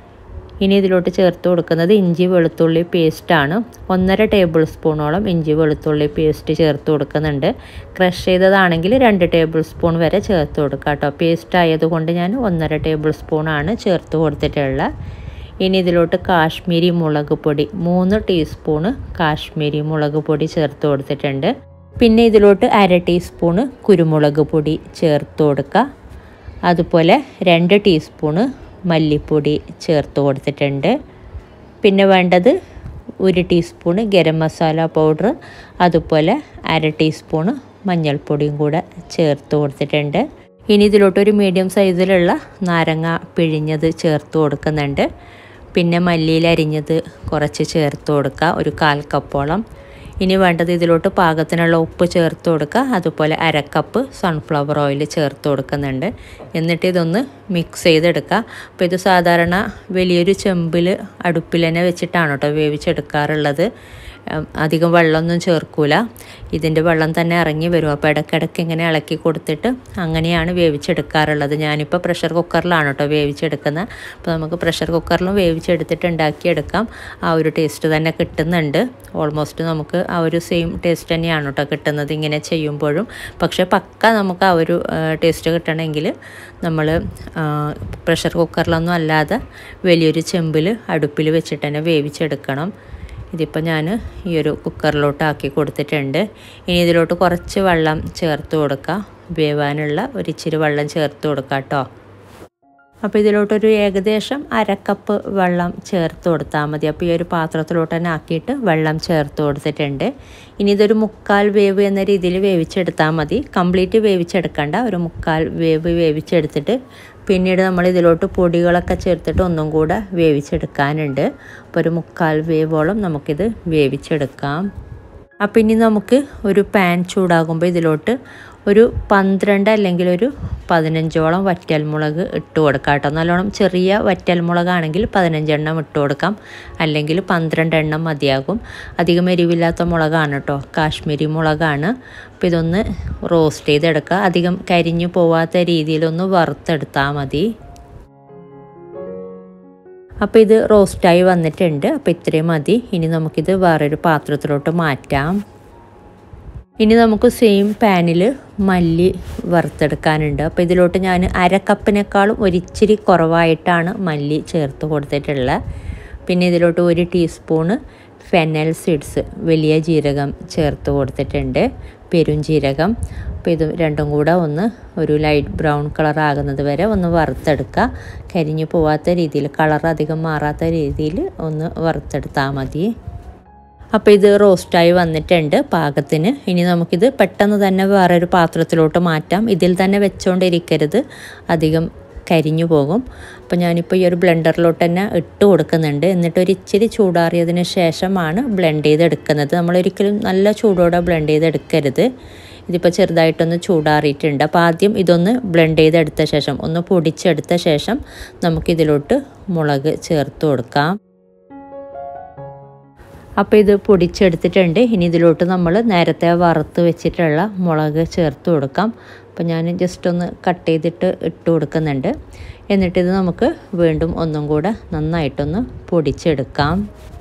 ഇനി ഇതിലോട്ട് ചേർത്ത് കൊടുക്കുന്നത് ഇഞ്ചി വെളുത്തുള്ളി പേസ്റ്റാണ് ഒന്നര ടേബിൾ സ്പൂണോളം ഇഞ്ചി വെളുത്തുള്ളി പേസ്റ്റ് ചേർത്ത് കൊടുക്കുന്നുണ്ട് ക്രഷ് ചെയ്തതാണെങ്കിൽ രണ്ട് ടേബിൾ സ്പൂൺ വരെ ചേർത്ത് കൊടുക്കുക കേട്ടോ പേസ്റ്റ് ആയതുകൊണ്ട് ഞാൻ ഒന്നര ടേബിൾ സ്പൂണാണ് ചേർത്ത് കൊടുത്തിട്ടുള്ളത് ഇനി ഇതിലോട്ട് കാശ്മീരി മുളക് പൊടി മൂന്ന് ടീസ്പൂണ് കാശ്മീരി മുളക് പൊടി ചേർത്ത് കൊടുത്തിട്ടുണ്ട് പിന്നെ ഇതിലോട്ട് അര ടീസ്പൂണ് കുരുമുളക് പൊടി ചേർത്ത് കൊടുക്കുക അതുപോലെ രണ്ട് ടീസ്പൂണ് മല്ലിപ്പൊടി ചേർത്ത് കൊടുത്തിട്ടുണ്ട് പിന്നെ വേണ്ടത് ഒരു ടീസ്പൂണ് ഗരം മസാല പൗഡർ അതുപോലെ അര ടീസ്പൂണ് മഞ്ഞൾപ്പൊടിയും കൂടെ ചേർത്ത് കൊടുത്തിട്ടുണ്ട് ഇനി ഇതിലോട്ട് ഒരു മീഡിയം സൈസിലുള്ള നാരങ്ങ പിഴിഞ്ഞത് ചേർത്ത് കൊടുക്കുന്നുണ്ട് പിന്നെ മല്ലിയിൽ അരിഞ്ഞത് കുറച്ച് ചേർത്ത് കൊടുക്കുക ഒരു കാൽ കപ്പോളം ഇനി വേണ്ടത് ഇതിലോട്ട് പാകത്തിനുള്ള ഉപ്പ് ചേർത്ത് കൊടുക്കുക അതുപോലെ അരക്കപ്പ് സൺഫ്ലവർ ഓയിൽ ചേർത്ത് കൊടുക്കുന്നുണ്ട് എന്നിട്ട് ഇതൊന്ന് മിക്സ് ചെയ്തെടുക്കുക അപ്പോൾ ഇത് സാധാരണ വലിയൊരു ചെമ്പിൽ അടുപ്പിൽ തന്നെ വെച്ചിട്ടാണ് കേട്ടോ വേവിച്ചെടുക്കാറുള്ളത് അധികം വെള്ളമൊന്നും ചേർക്കൂല ഇതിൻ്റെ വെള്ളം തന്നെ ഇറങ്ങി വരും അപ്പോൾ ഇടയ്ക്കിടയ്ക്ക് ഇങ്ങനെ ഇളക്കി കൊടുത്തിട്ട് അങ്ങനെയാണ് വേവിച്ചെടുക്കാറുള്ളത് ഞാനിപ്പോൾ പ്രഷർ കുക്കറിലാണ് കേട്ടോ വേവിച്ചെടുക്കുന്നത് അപ്പോൾ നമുക്ക് പ്രഷർ കുക്കറിലും വേവിച്ചെടുത്തിട്ട് ഉണ്ടാക്കിയെടുക്കാം ആ ഒരു ടേസ്റ്റ് തന്നെ കിട്ടുന്നുണ്ട് ഓൾമോസ്റ്റ് നമുക്ക് ആ ഒരു സെയിം ടേസ്റ്റ് തന്നെയാണ് കേട്ടോ കിട്ടുന്നത് ഇങ്ങനെ ചെയ്യുമ്പോഴും പക്ഷേ പക്ക നമുക്ക് ആ ഒരു ടേസ്റ്റ് കിട്ടണമെങ്കിൽ നമ്മൾ പ്രഷർ കുക്കറിലൊന്നും അല്ലാതെ വലിയൊരു ചെമ്പിൽ അടുപ്പിൽ വെച്ചിട്ട് തന്നെ വേവിച്ചെടുക്കണം ഇതിപ്പോൾ ഞാൻ ഈ ഒരു കുക്കറിലോട്ട് ആക്കി കൊടുത്തിട്ടുണ്ട് ഇനി ഇതിലോട്ട് കുറച്ച് വെള്ളം ചേർത്ത് കൊടുക്കുക വേവാനുള്ള ഒരു ഇച്ചിരി വെള്ളം ചേർത്ത് കൊടുക്കുക കേട്ടോ അപ്പോൾ ഇതിലോട്ടൊരു ഏകദേശം അരക്കപ്പ് വെള്ളം ചേർത്ത് കൊടുത്താൽ മതി അപ്പോൾ ഈ ഒരു പാത്രത്തിലോട്ട് തന്നെ ആക്കിയിട്ട് വെള്ളം ചേർത്ത് കൊടുത്തിട്ടുണ്ട് ഇനി ഇതൊരു മുക്കാൽ വേവ് എന്ന രീതിയിൽ വേവിച്ചെടുത്താൽ മതി കംപ്ലീറ്റ് വേവിച്ചെടുക്കണ്ട ഒരു മുക്കാൽ വേവ് വേവിച്ചെടുത്തിട്ട് പിന്നീട് നമ്മൾ ഇതിലോട്ട് പൊടികളൊക്കെ ചേർത്തിട്ട് ഒന്നും കൂടെ വേവിച്ചെടുക്കാനുണ്ട് അപ്പോൾ ഒരു മുക്കാൽ വേവോളം നമുക്കിത് വേവിച്ചെടുക്കാം അപ്പം ഇനി നമുക്ക് ഒരു പാൻ ചൂടാകുമ്പോൾ ഇതിലോട്ട് ഒരു പന്ത്രണ്ട് അല്ലെങ്കിൽ ഒരു പതിനഞ്ചോളം വറ്റൽമുളക് ഇട്ട് കൊടുക്കാം കേട്ടോ നല്ലോണം ചെറിയ വറ്റൽമുളകാണെങ്കിൽ പതിനഞ്ചെണ്ണം ഇട്ട് കൊടുക്കാം അല്ലെങ്കിൽ പന്ത്രണ്ട് എണ്ണം മതിയാകും അധികം എരിവില്ലാത്ത മുളകാണ് കേട്ടോ കാശ്മീരി മുളകാണ് അപ്പോൾ ഇതൊന്ന് റോസ്റ്റ് ചെയ്തെടുക്കുക അധികം കരിഞ്ഞു പോവാത്ത രീതിയിലൊന്ന് വറുത്തെടുത്താൽ മതി അപ്പോൾ ഇത് റോസ്റ്റായി വന്നിട്ടുണ്ട് അപ്പോൾ ഇത്രയും മതി ഇനി നമുക്കിത് വേറൊരു പാത്രത്തിലോട്ട് മാറ്റാം ഇനി നമുക്ക് സെയിം പാനിൽ മല്ലി വറുത്തെടുക്കാനുണ്ട് അപ്പോൾ ഇതിലോട്ട് ഞാൻ അര കപ്പിനേക്കാളും ഒരിച്ചിരി കുറവായിട്ടാണ് മല്ലി ചേർത്ത് കൊടുത്തിട്ടുള്ളത് പിന്നെ ഇതിലോട്ട് ഒരു ടീസ്പൂണ് ഫെനൽ സീഡ്സ് വലിയ ജീരകം ചേർത്ത് കൊടുത്തിട്ടുണ്ട് പെരുംജീരകം അപ്പോൾ ഇത് രണ്ടും കൂടെ ഒന്ന് ഒരു ലൈറ്റ് ബ്രൗൺ കളർ ആകുന്നത് വരെ ഒന്ന് വറുത്തെടുക്കുക കരിഞ്ഞു പോവാത്ത രീതിയിൽ കളർ അധികം മാറാത്ത രീതിയിൽ ഒന്ന് വറുത്തെടുത്താൽ മതി അപ്പോൾ ഇത് റോസ്റ്റായി വന്നിട്ടുണ്ട് പാകത്തിന് ഇനി നമുക്കിത് പെട്ടെന്ന് തന്നെ വേറൊരു പാത്രത്തിലോട്ട് മാറ്റാം ഇതിൽ തന്നെ വെച്ചുകൊണ്ടിരിക്കരുത് അധികം കരിഞ്ഞു പോകും അപ്പോൾ ഞാനിപ്പോൾ ഈ ഒരു ബ്ലെൻഡറിലോട്ട് തന്നെ ഇട്ട് കൊടുക്കുന്നുണ്ട് എന്നിട്ട് ഒരു ഇച്ചിരി ചൂടാറിയതിന് ശേഷമാണ് ബ്ലെൻഡ് ചെയ്തെടുക്കുന്നത് നമ്മളൊരിക്കലും നല്ല ചൂടോടെ ബ്ലെൻഡ് ചെയ്തെടുക്കരുത് ഇതിപ്പോൾ ചെറുതായിട്ടൊന്ന് ചൂടാറിയിട്ടുണ്ട് അപ്പോൾ ആദ്യം ഇതൊന്ന് ബ്ലെൻഡ് ചെയ്തെടുത്ത ശേഷം ഒന്ന് പൊടിച്ചെടുത്ത ശേഷം നമുക്കിതിലോട്ട് മുളക് ചേർത്ത് കൊടുക്കാം അപ്പോൾ ഇത് പൊടിച്ചെടുത്തിട്ടുണ്ട് ഇനി ഇതിലോട്ട് നമ്മൾ നേരത്തെ വറുത്ത് വെച്ചിട്ടുള്ള മുളക് ചേർത്ത് കൊടുക്കാം അപ്പോൾ ഞാൻ ജസ്റ്റ് ഒന്ന് കട്ട് ചെയ്തിട്ട് ഇട്ട് കൊടുക്കുന്നുണ്ട് എന്നിട്ടിത് നമുക്ക് വീണ്ടും ഒന്നും കൂടെ നന്നായിട്ടൊന്ന് പൊടിച്ചെടുക്കാം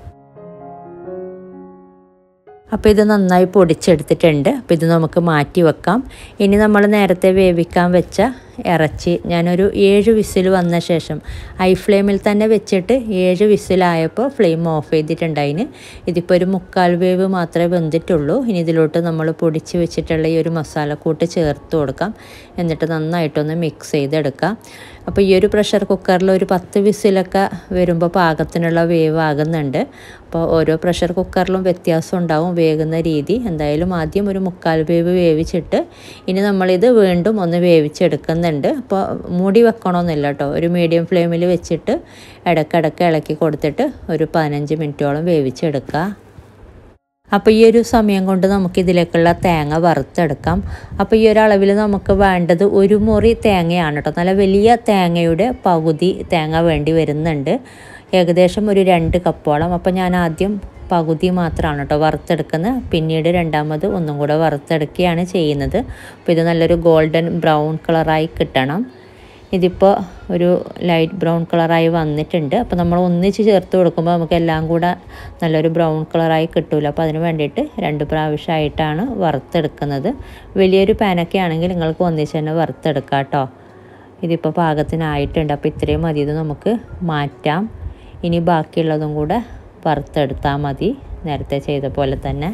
അപ്പോൾ ഇത് നന്നായി പൊടിച്ചെടുത്തിട്ടുണ്ട് അപ്പോൾ ഇത് നമുക്ക് മാറ്റി വെക്കാം ഇനി നമ്മൾ നേരത്തെ വേവിക്കാൻ വെച്ച ഇറച്ചി ഞാനൊരു ഏഴ് വിസിൽ വന്ന ശേഷം ഹൈ ഫ്ലെയിമിൽ തന്നെ വെച്ചിട്ട് ഏഴ് വിസിലായപ്പോൾ ഫ്ലെയിം ഓഫ് ചെയ്തിട്ടുണ്ടായിന് ഇതിപ്പോൾ ഒരു മുക്കാൽ വേവ് മാത്രമേ വെന്തിട്ടുള്ളൂ ഇനി ഇതിലോട്ട് നമ്മൾ പൊടിച്ച് വെച്ചിട്ടുള്ള ഈ ഒരു മസാലക്കൂട്ട് ചേർത്ത് കൊടുക്കാം എന്നിട്ട് നന്നായിട്ടൊന്ന് മിക്സ് ചെയ്തെടുക്കാം അപ്പോൾ ഈ ഒരു പ്രഷർ കുക്കറിൽ ഒരു പത്ത് വിസിലൊക്കെ വരുമ്പോൾ പാകത്തിനുള്ള വേവ് ആകുന്നുണ്ട് അപ്പോൾ ഓരോ പ്രഷർ കുക്കറിലും വ്യത്യാസം ഉണ്ടാവും വേകുന്ന രീതി എന്തായാലും ആദ്യം ഒരു മുക്കാൽ വേവ് വേവിച്ചിട്ട് ഇനി നമ്മളിത് വീണ്ടും ഒന്ന് വേവിച്ചെടുക്കുന്നുണ്ട് അപ്പോൾ മൂടി വെക്കണമെന്നില്ല കേട്ടോ ഒരു മീഡിയം ഫ്ലെയിമിൽ വെച്ചിട്ട് ഇടയ്ക്കിടയ്ക്ക് ഇളക്കി കൊടുത്തിട്ട് ഒരു പതിനഞ്ച് മിനിറ്റോളം വേവിച്ചെടുക്കുക അപ്പോൾ ഈ ഒരു സമയം കൊണ്ട് നമുക്ക് ഇതിലേക്കുള്ള തേങ്ങ വറുത്തെടുക്കാം അപ്പോൾ ഈ ഒരു അളവിൽ നമുക്ക് വേണ്ടത് ഒരു മുറി തേങ്ങയാണ് കേട്ടോ നല്ല വലിയ തേങ്ങയുടെ പകുതി തേങ്ങ വേണ്ടി വരുന്നുണ്ട് ഏകദേശം ഒരു രണ്ട് കപ്പോളം അപ്പോൾ ഞാൻ ആദ്യം പകുതി മാത്രമാണ് കേട്ടോ വറുത്തെടുക്കുന്നത് പിന്നീട് രണ്ടാമത് ഒന്നും കൂടെ വറുത്തെടുക്കുകയാണ് ചെയ്യുന്നത് അപ്പോൾ ഇത് നല്ലൊരു ഗോൾഡൻ ബ്രൗൺ കളറായി കിട്ടണം ഇതിപ്പോൾ ഒരു ലൈറ്റ് ബ്രൗൺ കളറായി വന്നിട്ടുണ്ട് അപ്പോൾ നമ്മൾ ഒന്നിച്ച് ചേർത്ത് കൊടുക്കുമ്പോൾ നമുക്ക് എല്ലാം കൂടെ നല്ലൊരു ബ്രൗൺ കളറായി കിട്ടില്ല അപ്പോൾ അതിന് വേണ്ടിയിട്ട് രണ്ട് പ്രാവശ്യമായിട്ടാണ് വറുത്തെടുക്കുന്നത് വലിയൊരു പാനൊക്കെ ആണെങ്കിൽ നിങ്ങൾക്ക് ഒന്നിച്ച് തന്നെ വറുത്തെടുക്കാം കേട്ടോ ഇതിപ്പോൾ പാകത്തിനായിട്ടുണ്ട് അപ്പോൾ ഇത്രയും മതി ഇത് നമുക്ക് മാറ്റാം ഇനി ബാക്കിയുള്ളതും കൂടെ വറുത്തെടുത്താൽ മതി നേരത്തെ ചെയ്ത പോലെ തന്നെ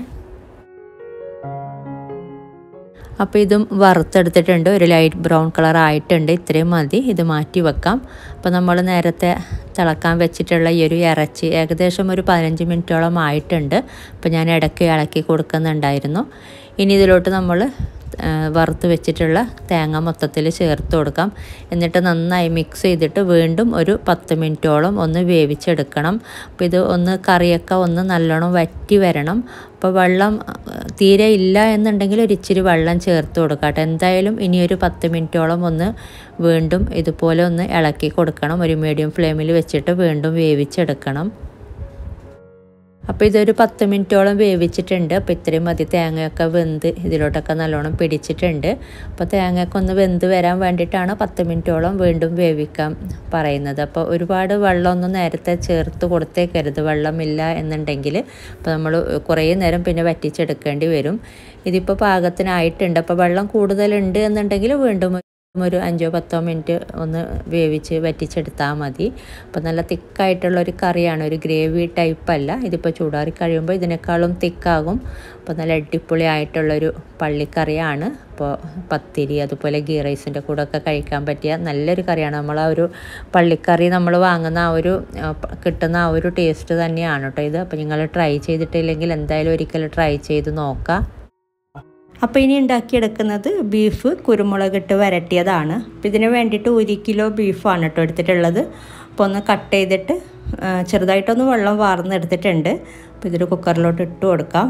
അപ്പോൾ ഇതും വറുത്തെടുത്തിട്ടുണ്ട് ഒരു ലൈറ്റ് ബ്രൗൺ കളർ ആയിട്ടുണ്ട് ഇത്രയും മതി ഇത് മാറ്റി വെക്കാം അപ്പോൾ നമ്മൾ നേരത്തെ തിളക്കാൻ വെച്ചിട്ടുള്ള ഈ ഒരു ഇറച്ചി ഏകദേശം ഒരു പതിനഞ്ച് മിനിറ്റോളം ആയിട്ടുണ്ട് അപ്പോൾ ഞാൻ ഇടയ്ക്ക് ഇളക്കി കൊടുക്കുന്നുണ്ടായിരുന്നു ഇനി ഇതിലോട്ട് നമ്മൾ വറുത്ത് വെച്ചിട്ടുള്ള തേങ്ങ മൊത്തത്തിൽ ചേർത്ത് കൊടുക്കാം എന്നിട്ട് നന്നായി മിക്സ് ചെയ്തിട്ട് വീണ്ടും ഒരു പത്ത് മിനിറ്റോളം ഒന്ന് വേവിച്ചെടുക്കണം അപ്പോൾ ഇത് ഒന്ന് കറിയൊക്കെ ഒന്ന് നല്ലോണം വറ്റി വരണം അപ്പോൾ വെള്ളം തീരെ ഇല്ല എന്നുണ്ടെങ്കിൽ ഒരു ഇച്ചിരി വെള്ളം ചേർത്ത് കൊടുക്കാം എന്തായാലും ഇനി ഒരു പത്ത് മിനിറ്റോളം ഒന്ന് വീണ്ടും ഇതുപോലെ ഒന്ന് ഇളക്കി കൊടുക്കണം ഒരു മീഡിയം ഫ്ലെയിമിൽ വെച്ചിട്ട് വീണ്ടും വേവിച്ചെടുക്കണം അപ്പോൾ ഇതൊരു പത്ത് മിനിറ്റോളം വേവിച്ചിട്ടുണ്ട് അപ്പോൾ ഇത്രയും മതി തേങ്ങയൊക്കെ വെന്ത് ഇതിലോട്ടൊക്കെ നല്ലോണം പിടിച്ചിട്ടുണ്ട് അപ്പോൾ തേങ്ങയൊക്കെ ഒന്ന് വെന്ത് വരാൻ വേണ്ടിയിട്ടാണ് പത്ത് മിനിറ്റോളം വീണ്ടും വേവിക്കാൻ പറയുന്നത് അപ്പോൾ ഒരുപാട് വെള്ളമൊന്നും നേരത്തെ ചേർത്ത് കൊടുത്തേക്കരുത് വെള്ളമില്ല എന്നുണ്ടെങ്കിൽ അപ്പോൾ നമ്മൾ കുറേ നേരം പിന്നെ വറ്റിച്ചെടുക്കേണ്ടി വരും ഇതിപ്പോൾ പാകത്തിനായിട്ടുണ്ട് അപ്പോൾ വെള്ളം കൂടുതലുണ്ട് എന്നുണ്ടെങ്കിൽ വീണ്ടും ഒരു അഞ്ചോ പത്തോ മിനിറ്റ് ഒന്ന് വേവിച്ച് വറ്റിച്ചെടുത്താൽ മതി അപ്പോൾ നല്ല തിക്കായിട്ടുള്ള ഒരു കറിയാണ് ഒരു ഗ്രേവി ടൈപ്പ് അല്ല ഇതിപ്പോൾ ചൂടാറി കഴിയുമ്പോൾ ഇതിനേക്കാളും തിക്കാകും അപ്പോൾ നല്ല അടിപൊളി ആയിട്ടുള്ളൊരു പള്ളിക്കറിയാണ് അപ്പോൾ പത്തിരി അതുപോലെ ഗീ റൈസിൻ്റെ കൂടെ ഒക്കെ കഴിക്കാൻ പറ്റിയ നല്ലൊരു കറിയാണ് നമ്മൾ ആ ഒരു പള്ളിക്കറി നമ്മൾ വാങ്ങുന്ന ആ ഒരു കിട്ടുന്ന ആ ഒരു ടേസ്റ്റ് തന്നെയാണ് കേട്ടോ ഇത് അപ്പോൾ നിങ്ങൾ ട്രൈ ചെയ്തിട്ടില്ലെങ്കിൽ എന്തായാലും ഒരിക്കലും ട്രൈ ചെയ്ത് നോക്കാം അപ്പോൾ ഇനി ഉണ്ടാക്കിയെടുക്കുന്നത് ബീഫ് കുരുമുളകിട്ട് വരട്ടിയതാണ് അപ്പോൾ ഇതിന് വേണ്ടിയിട്ട് ഒരു കിലോ ബീഫാണ് കേട്ടോ എടുത്തിട്ടുള്ളത് അപ്പോൾ ഒന്ന് കട്ട് ചെയ്തിട്ട് ചെറുതായിട്ടൊന്ന് വെള്ളം വാർന്നെടുത്തിട്ടുണ്ട് അപ്പോൾ ഇതൊരു കുക്കറിലോട്ട് ഇട്ട് കൊടുക്കാം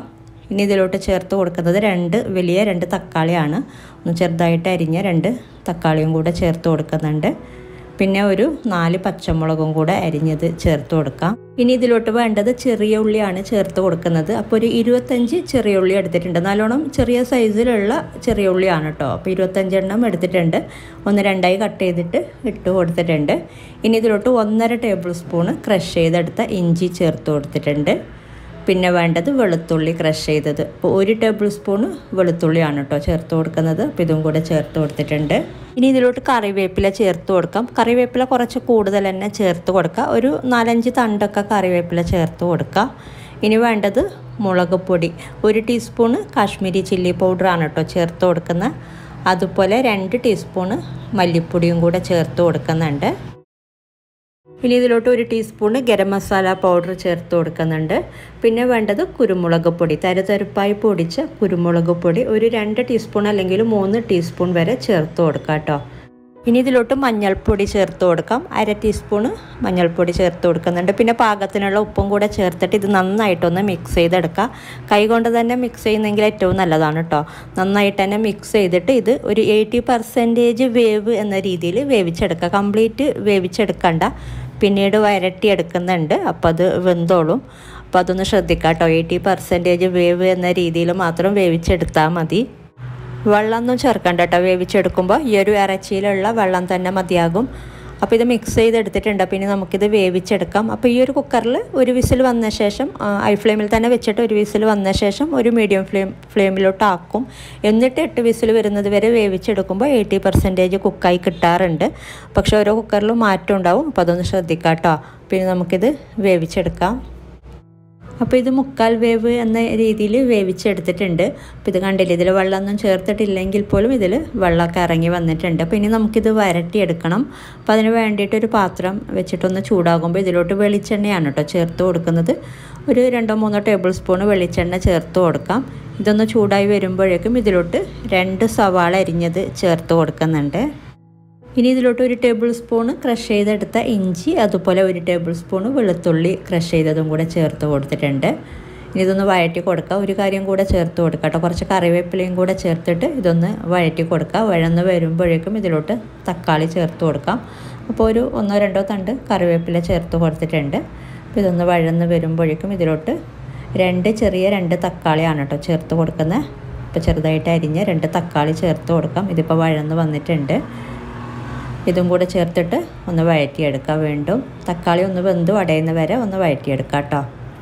ഇനി ഇതിലോട്ട് ചേർത്ത് കൊടുക്കുന്നത് രണ്ട് വലിയ രണ്ട് തക്കാളിയാണ് ഒന്ന് ചെറുതായിട്ട് അരിഞ്ഞ രണ്ട് തക്കാളിയും കൂടെ ചേർത്ത് കൊടുക്കുന്നുണ്ട് പിന്നെ ഒരു നാല് പച്ചമുളകും കൂടെ അരിഞ്ഞത് ചേർത്ത് കൊടുക്കാം ഇനി ഇതിലോട്ട് വേണ്ടത് ചെറിയ ഉള്ളിയാണ് ചേർത്ത് കൊടുക്കുന്നത് അപ്പോൾ ഒരു ഇരുപത്തഞ്ച് ചെറിയ ഉള്ളി എടുത്തിട്ടുണ്ട് നല്ലോണം ചെറിയ സൈസിലുള്ള ചെറിയ ഉള്ളിയാണ് കേട്ടോ അപ്പോൾ ഇരുപത്തഞ്ചെണ്ണം എടുത്തിട്ടുണ്ട് ഒന്ന് രണ്ടായി കട്ട് ചെയ്തിട്ട് ഇട്ട് കൊടുത്തിട്ടുണ്ട് ഇനി ഇതിലോട്ട് ഒന്നര ടേബിൾ സ്പൂണ് ക്രഷ് ചെയ്തെടുത്ത ഇഞ്ചി ചേർത്ത് കൊടുത്തിട്ടുണ്ട് പിന്നെ വേണ്ടത് വെളുത്തുള്ളി ക്രഷ് ചെയ്തത് അപ്പോൾ ഒരു ടേബിൾ സ്പൂണ് വെളുത്തുള്ളിയാണ് കേട്ടോ ചേർത്ത് കൊടുക്കുന്നത് അപ്പോൾ ഇതും കൂടെ ചേർത്ത് കൊടുത്തിട്ടുണ്ട് ഇനി ഇതിലോട്ട് കറിവേപ്പില ചേർത്ത് കൊടുക്കാം കറിവേപ്പില കുറച്ച് കൂടുതൽ തന്നെ ചേർത്ത് കൊടുക്കുക ഒരു നാലഞ്ച് തണ്ടൊക്കെ കറിവേപ്പില ചേർത്ത് കൊടുക്കുക ഇനി വേണ്ടത് മുളക് പൊടി ഒരു ടീസ്പൂണ് കാശ്മീരി ചില്ലി പൗഡറാണ് കേട്ടോ ചേർത്ത് കൊടുക്കുന്നത് അതുപോലെ രണ്ട് ടീസ്പൂണ് മല്ലിപ്പൊടിയും കൂടെ ചേർത്ത് കൊടുക്കുന്നുണ്ട് ഇനി ഇതിലോട്ട് ഒരു ടീസ്പൂണ് ഗരം മസാല പൗഡർ ചേർത്ത് കൊടുക്കുന്നുണ്ട് പിന്നെ വേണ്ടത് കുരുമുളക് പൊടി തരുതരുപ്പായി പൊടിച്ച കുരുമുളക് പൊടി ഒരു രണ്ട് ടീസ്പൂൺ അല്ലെങ്കിൽ മൂന്ന് ടീസ്പൂൺ വരെ ചേർത്ത് കൊടുക്കാം കേട്ടോ ഇനി ഇതിലോട്ട് മഞ്ഞൾപ്പൊടി ചേർത്ത് കൊടുക്കാം അര ടീസ്പൂണ് മഞ്ഞൾപ്പൊടി ചേർത്ത് കൊടുക്കുന്നുണ്ട് പിന്നെ പാകത്തിനുള്ള ഉപ്പും കൂടെ ചേർത്തിട്ട് ഇത് നന്നായിട്ടൊന്ന് മിക്സ് ചെയ്തെടുക്കുക കൈകൊണ്ട് തന്നെ മിക്സ് ചെയ്യുന്നെങ്കിൽ ഏറ്റവും നല്ലതാണ് കേട്ടോ നന്നായിട്ട് തന്നെ മിക്സ് ചെയ്തിട്ട് ഇത് ഒരു എയ്റ്റി പെർസെൻറ്റേജ് വേവ് എന്ന രീതിയിൽ വേവിച്ചെടുക്കുക കംപ്ലീറ്റ് വേവിച്ചെടുക്കണ്ട പിന്നീട് വരട്ടിയെടുക്കുന്നുണ്ട് അപ്പോൾ അത് വെന്തോളും അപ്പോൾ അതൊന്ന് ശ്രദ്ധിക്കുക കേട്ടോ എയ്റ്റി പെർസെൻറ്റേജ് വേവ് എന്ന രീതിയിൽ മാത്രം വേവിച്ചെടുത്താൽ മതി വെള്ളമൊന്നും ചേർക്കണ്ട കേട്ടോ വേവിച്ചെടുക്കുമ്പോൾ ഈ ഒരു ഇറച്ചിയിലുള്ള വെള്ളം തന്നെ മതിയാകും അപ്പോൾ ഇത് മിക്സ് ചെയ്തെടുത്തിട്ടുണ്ട് പിന്നെ നമുക്കിത് വേവിച്ചെടുക്കാം അപ്പോൾ ഈ ഒരു കുക്കറിൽ ഒരു വിസിൽ വന്ന ശേഷം ഹൈ ഫ്ലെയിമിൽ തന്നെ വെച്ചിട്ട് ഒരു വിസിൽ വന്ന ശേഷം ഒരു മീഡിയം ഫ്ലെയിം ഫ്ലെയിമിലോട്ട് ആക്കും എന്നിട്ട് എട്ട് വിസിൽ വരുന്നത് വരെ വേവിച്ചെടുക്കുമ്പോൾ എയ്റ്റി പെർസെൻറ്റേജ് കുക്കായി കിട്ടാറുണ്ട് പക്ഷേ ഓരോ കുക്കറിലും മാറ്റം ഉണ്ടാവും അപ്പോൾ അതൊന്ന് ശ്രദ്ധിക്കാം കേട്ടോ പിന്നെ നമുക്കിത് വേവിച്ചെടുക്കാം അപ്പോൾ ഇത് മുക്കാൽ വേവ് എന്ന രീതിയിൽ വേവിച്ചെടുത്തിട്ടുണ്ട് അപ്പോൾ ഇത് കണ്ടില്ല ഇതിൽ വെള്ളമൊന്നും ചേർത്തിട്ടില്ലെങ്കിൽ പോലും ഇതിൽ വെള്ളമൊക്കെ ഇറങ്ങി വന്നിട്ടുണ്ട് അപ്പോൾ ഇനി നമുക്കിത് വരട്ടിയെടുക്കണം അപ്പോൾ അതിന് വേണ്ടിയിട്ട് ഒരു പാത്രം വെച്ചിട്ടൊന്ന് ചൂടാകുമ്പോൾ ഇതിലോട്ട് വെളിച്ചെണ്ണയാണ് കേട്ടോ ചേർത്ത് കൊടുക്കുന്നത് ഒരു രണ്ടോ മൂന്നോ ടേബിൾ സ്പൂൺ വെളിച്ചെണ്ണ ചേർത്ത് കൊടുക്കാം ഇതൊന്ന് ചൂടായി വരുമ്പോഴേക്കും ഇതിലോട്ട് രണ്ട് സവാള അരിഞ്ഞത് ചേർത്ത് കൊടുക്കുന്നുണ്ട് ഇനി ഇതിലോട്ട് ഒരു ടേബിൾ സ്പൂണ് ക്രഷ് ചെയ്തെടുത്ത ഇഞ്ചി അതുപോലെ ഒരു ടേബിൾ സ്പൂണ് വെളുത്തുള്ളി ക്രഷ് ചെയ്തതും കൂടെ ചേർത്ത് കൊടുത്തിട്ടുണ്ട് ഇനി ഇതൊന്ന് വഴറ്റി കൊടുക്കുക ഒരു കാര്യം കൂടെ ചേർത്ത് കൊടുക്കുക കേട്ടോ കുറച്ച് കറിവേപ്പിലയും കൂടെ ചേർത്തിട്ട് ഇതൊന്ന് വഴറ്റി കൊടുക്കുക വഴന്ന് വരുമ്പോഴേക്കും ഇതിലോട്ട് തക്കാളി ചേർത്ത് കൊടുക്കാം അപ്പോൾ ഒരു ഒന്നോ രണ്ടോ തണ്ട് കറിവേപ്പില ചേർത്ത് കൊടുത്തിട്ടുണ്ട് അപ്പോൾ ഇതൊന്ന് വഴന്ന് വരുമ്പോഴേക്കും ഇതിലോട്ട് രണ്ട് ചെറിയ രണ്ട് തക്കാളിയാണ് കേട്ടോ ചേർത്ത് കൊടുക്കുന്നത് ഇപ്പോൾ ചെറുതായിട്ട് അരിഞ്ഞ രണ്ട് തക്കാളി ചേർത്ത് കൊടുക്കാം ഇതിപ്പോൾ വഴന്ന് വന്നിട്ടുണ്ട് ഇതും കൂടെ ചേർത്തിട്ട് ഒന്ന് വഴറ്റിയെടുക്കുക വീണ്ടും തക്കാളി ഒന്ന് വെന്ത് അടയുന്ന വരെ ഒന്ന് വഴറ്റിയെടുക്കുക കേട്ടോ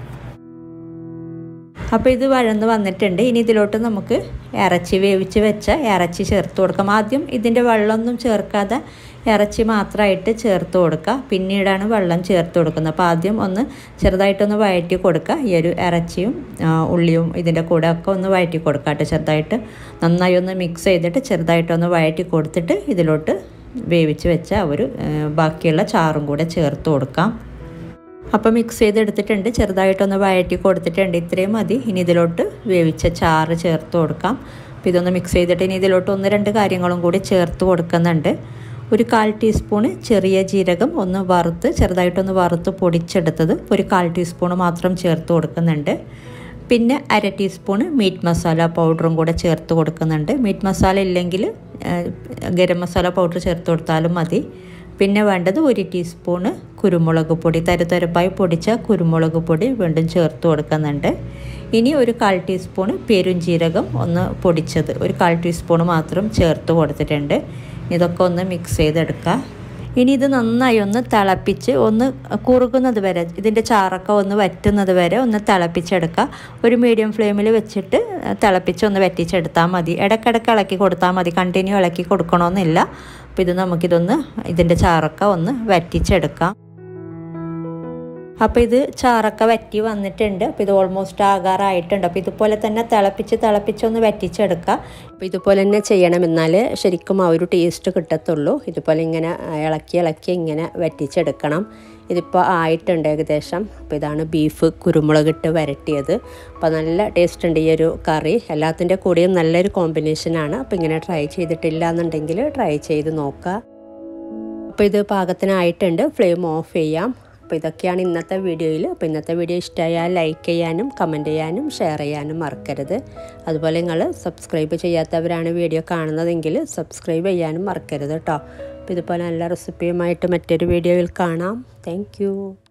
അപ്പോൾ ഇത് വഴന്ന് വന്നിട്ടുണ്ട് ഇനി ഇതിലോട്ട് നമുക്ക് ഇറച്ചി വേവിച്ച് വെച്ച ഇറച്ചി ചേർത്ത് കൊടുക്കാം ആദ്യം ഇതിൻ്റെ വെള്ളമൊന്നും ചേർക്കാതെ ഇറച്ചി മാത്രമായിട്ട് ചേർത്ത് കൊടുക്കുക പിന്നീടാണ് വെള്ളം ചേർത്ത് കൊടുക്കുന്നത് അപ്പോൾ ആദ്യം ഒന്ന് ചെറുതായിട്ടൊന്ന് വഴറ്റി കൊടുക്കുക ഈ ഒരു ഇറച്ചിയും ഉള്ളിയും ഇതിൻ്റെ കൂടെ ഒക്കെ ഒന്ന് വഴറ്റി കൊടുക്കുക കേട്ടോ ചെറുതായിട്ട് നന്നായി ഒന്ന് മിക്സ് ചെയ്തിട്ട് ചെറുതായിട്ടൊന്ന് വഴറ്റി കൊടുത്തിട്ട് ഇതിലോട്ട് വേവിച്ച് വെച്ച ഒരു ബാക്കിയുള്ള ചാറും കൂടെ ചേർത്ത് കൊടുക്കാം അപ്പോൾ മിക്സ് ചെയ്തെടുത്തിട്ടുണ്ട് ചെറുതായിട്ടൊന്ന് വഴറ്റി കൊടുത്തിട്ടുണ്ട് ഇത്രയും മതി ഇനി ഇതിലോട്ട് വേവിച്ച ചാറ് ചേർത്ത് കൊടുക്കാം അപ്പോൾ ഇതൊന്ന് മിക്സ് ചെയ്തിട്ട് ഇനി ഇതിലോട്ട് ഒന്ന് രണ്ട് കാര്യങ്ങളും കൂടി ചേർത്ത് കൊടുക്കുന്നുണ്ട് ഒരു കാൽ ടീസ്പൂണ് ചെറിയ ജീരകം ഒന്ന് വറുത്ത് ചെറുതായിട്ടൊന്ന് വറുത്ത് പൊടിച്ചെടുത്തത് ഒരു കാൽ ടീസ്പൂണ് മാത്രം ചേർത്ത് കൊടുക്കുന്നുണ്ട് പിന്നെ അര ടീസ്പൂണ് മീറ്റ് മസാല പൗഡറും കൂടെ ചേർത്ത് കൊടുക്കുന്നുണ്ട് മീറ്റ് മസാല ഇല്ലെങ്കിൽ ഗരം മസാല പൗഡർ ചേർത്ത് കൊടുത്താലും മതി പിന്നെ വേണ്ടത് ഒരു ടീസ്പൂണ് കുരുമുളക് പൊടി തരുതരുപ്പായി പൊടിച്ച കുരുമുളക് പൊടി വീണ്ടും ചേർത്ത് കൊടുക്കുന്നുണ്ട് ഇനി ഒരു കാൽ ടീസ്പൂണ് പെരുംജീരകം ഒന്ന് പൊടിച്ചത് ഒരു കാൽ ടീസ്പൂണ് മാത്രം ചേർത്ത് കൊടുത്തിട്ടുണ്ട് ഇതൊക്കെ ഒന്ന് മിക്സ് ചെയ്തെടുക്കുക ഇനി ഇത് നന്നായി ഒന്ന് തിളപ്പിച്ച് ഒന്ന് കുറുകുന്നത് വരെ ഇതിൻ്റെ ചാറൊക്കെ ഒന്ന് വറ്റുന്നത് വരെ ഒന്ന് തിളപ്പിച്ചെടുക്കുക ഒരു മീഡിയം ഫ്ലെയിമിൽ വെച്ചിട്ട് തിളപ്പിച്ച് ഒന്ന് വറ്റിച്ചെടുത്താൽ മതി ഇടയ്ക്കിടയ്ക്ക് ഇളക്കി കൊടുത്താൽ മതി കണ്ടിന്യൂ ഇളക്കി കൊടുക്കണമെന്നില്ല അപ്പോൾ ഇത് നമുക്കിതൊന്ന് ഇതിൻ്റെ ചാറൊക്കെ ഒന്ന് വറ്റിച്ചെടുക്കാം അപ്പോൾ ഇത് ചാറൊക്കെ വറ്റി വന്നിട്ടുണ്ട് അപ്പോൾ ഇത് ഓൾമോസ്റ്റ് ആകാറായിട്ടുണ്ട് അപ്പോൾ ഇതുപോലെ തന്നെ തിളപ്പിച്ച് തിളപ്പിച്ച് ഒന്ന് വറ്റിച്ചെടുക്കുക അപ്പോൾ ഇതുപോലെ തന്നെ ചെയ്യണം എന്നാൽ ശരിക്കും ആ ഒരു ടേസ്റ്റ് കിട്ടത്തുള്ളൂ ഇതുപോലെ ഇങ്ങനെ ഇളക്കി ഇളക്കി ഇങ്ങനെ വറ്റിച്ചെടുക്കണം ഇതിപ്പോൾ ആയിട്ടുണ്ട് ഏകദേശം അപ്പോൾ ഇതാണ് ബീഫ് കുരുമുളകിട്ട് വരട്ടിയത് അപ്പോൾ നല്ല ടേസ്റ്റ് ഉണ്ട് ഈ ഒരു കറി എല്ലാത്തിൻ്റെ കൂടെയും നല്ലൊരു കോമ്പിനേഷനാണ് അപ്പോൾ ഇങ്ങനെ ട്രൈ ചെയ്തിട്ടില്ല എന്നുണ്ടെങ്കിൽ ട്രൈ ചെയ്ത് നോക്കുക അപ്പോൾ ഇത് പാകത്തിനായിട്ടുണ്ട് ഫ്ലെയിം ഓഫ് ചെയ്യാം അപ്പോൾ ഇതൊക്കെയാണ് ഇന്നത്തെ വീഡിയോയിൽ അപ്പോൾ ഇന്നത്തെ വീഡിയോ ഇഷ്ടമായാൽ ലൈക്ക് ചെയ്യാനും കമൻറ്റ് ചെയ്യാനും ഷെയർ ചെയ്യാനും മറക്കരുത് അതുപോലെ നിങ്ങൾ സബ്സ്ക്രൈബ് ചെയ്യാത്തവരാണ് വീഡിയോ കാണുന്നതെങ്കിൽ സബ്സ്ക്രൈബ് ചെയ്യാനും മറക്കരുത് കേട്ടോ അപ്പോൾ ഇതുപോലെ നല്ല റെസിപ്പിയുമായിട്ട് മറ്റൊരു വീഡിയോയിൽ കാണാം താങ്ക്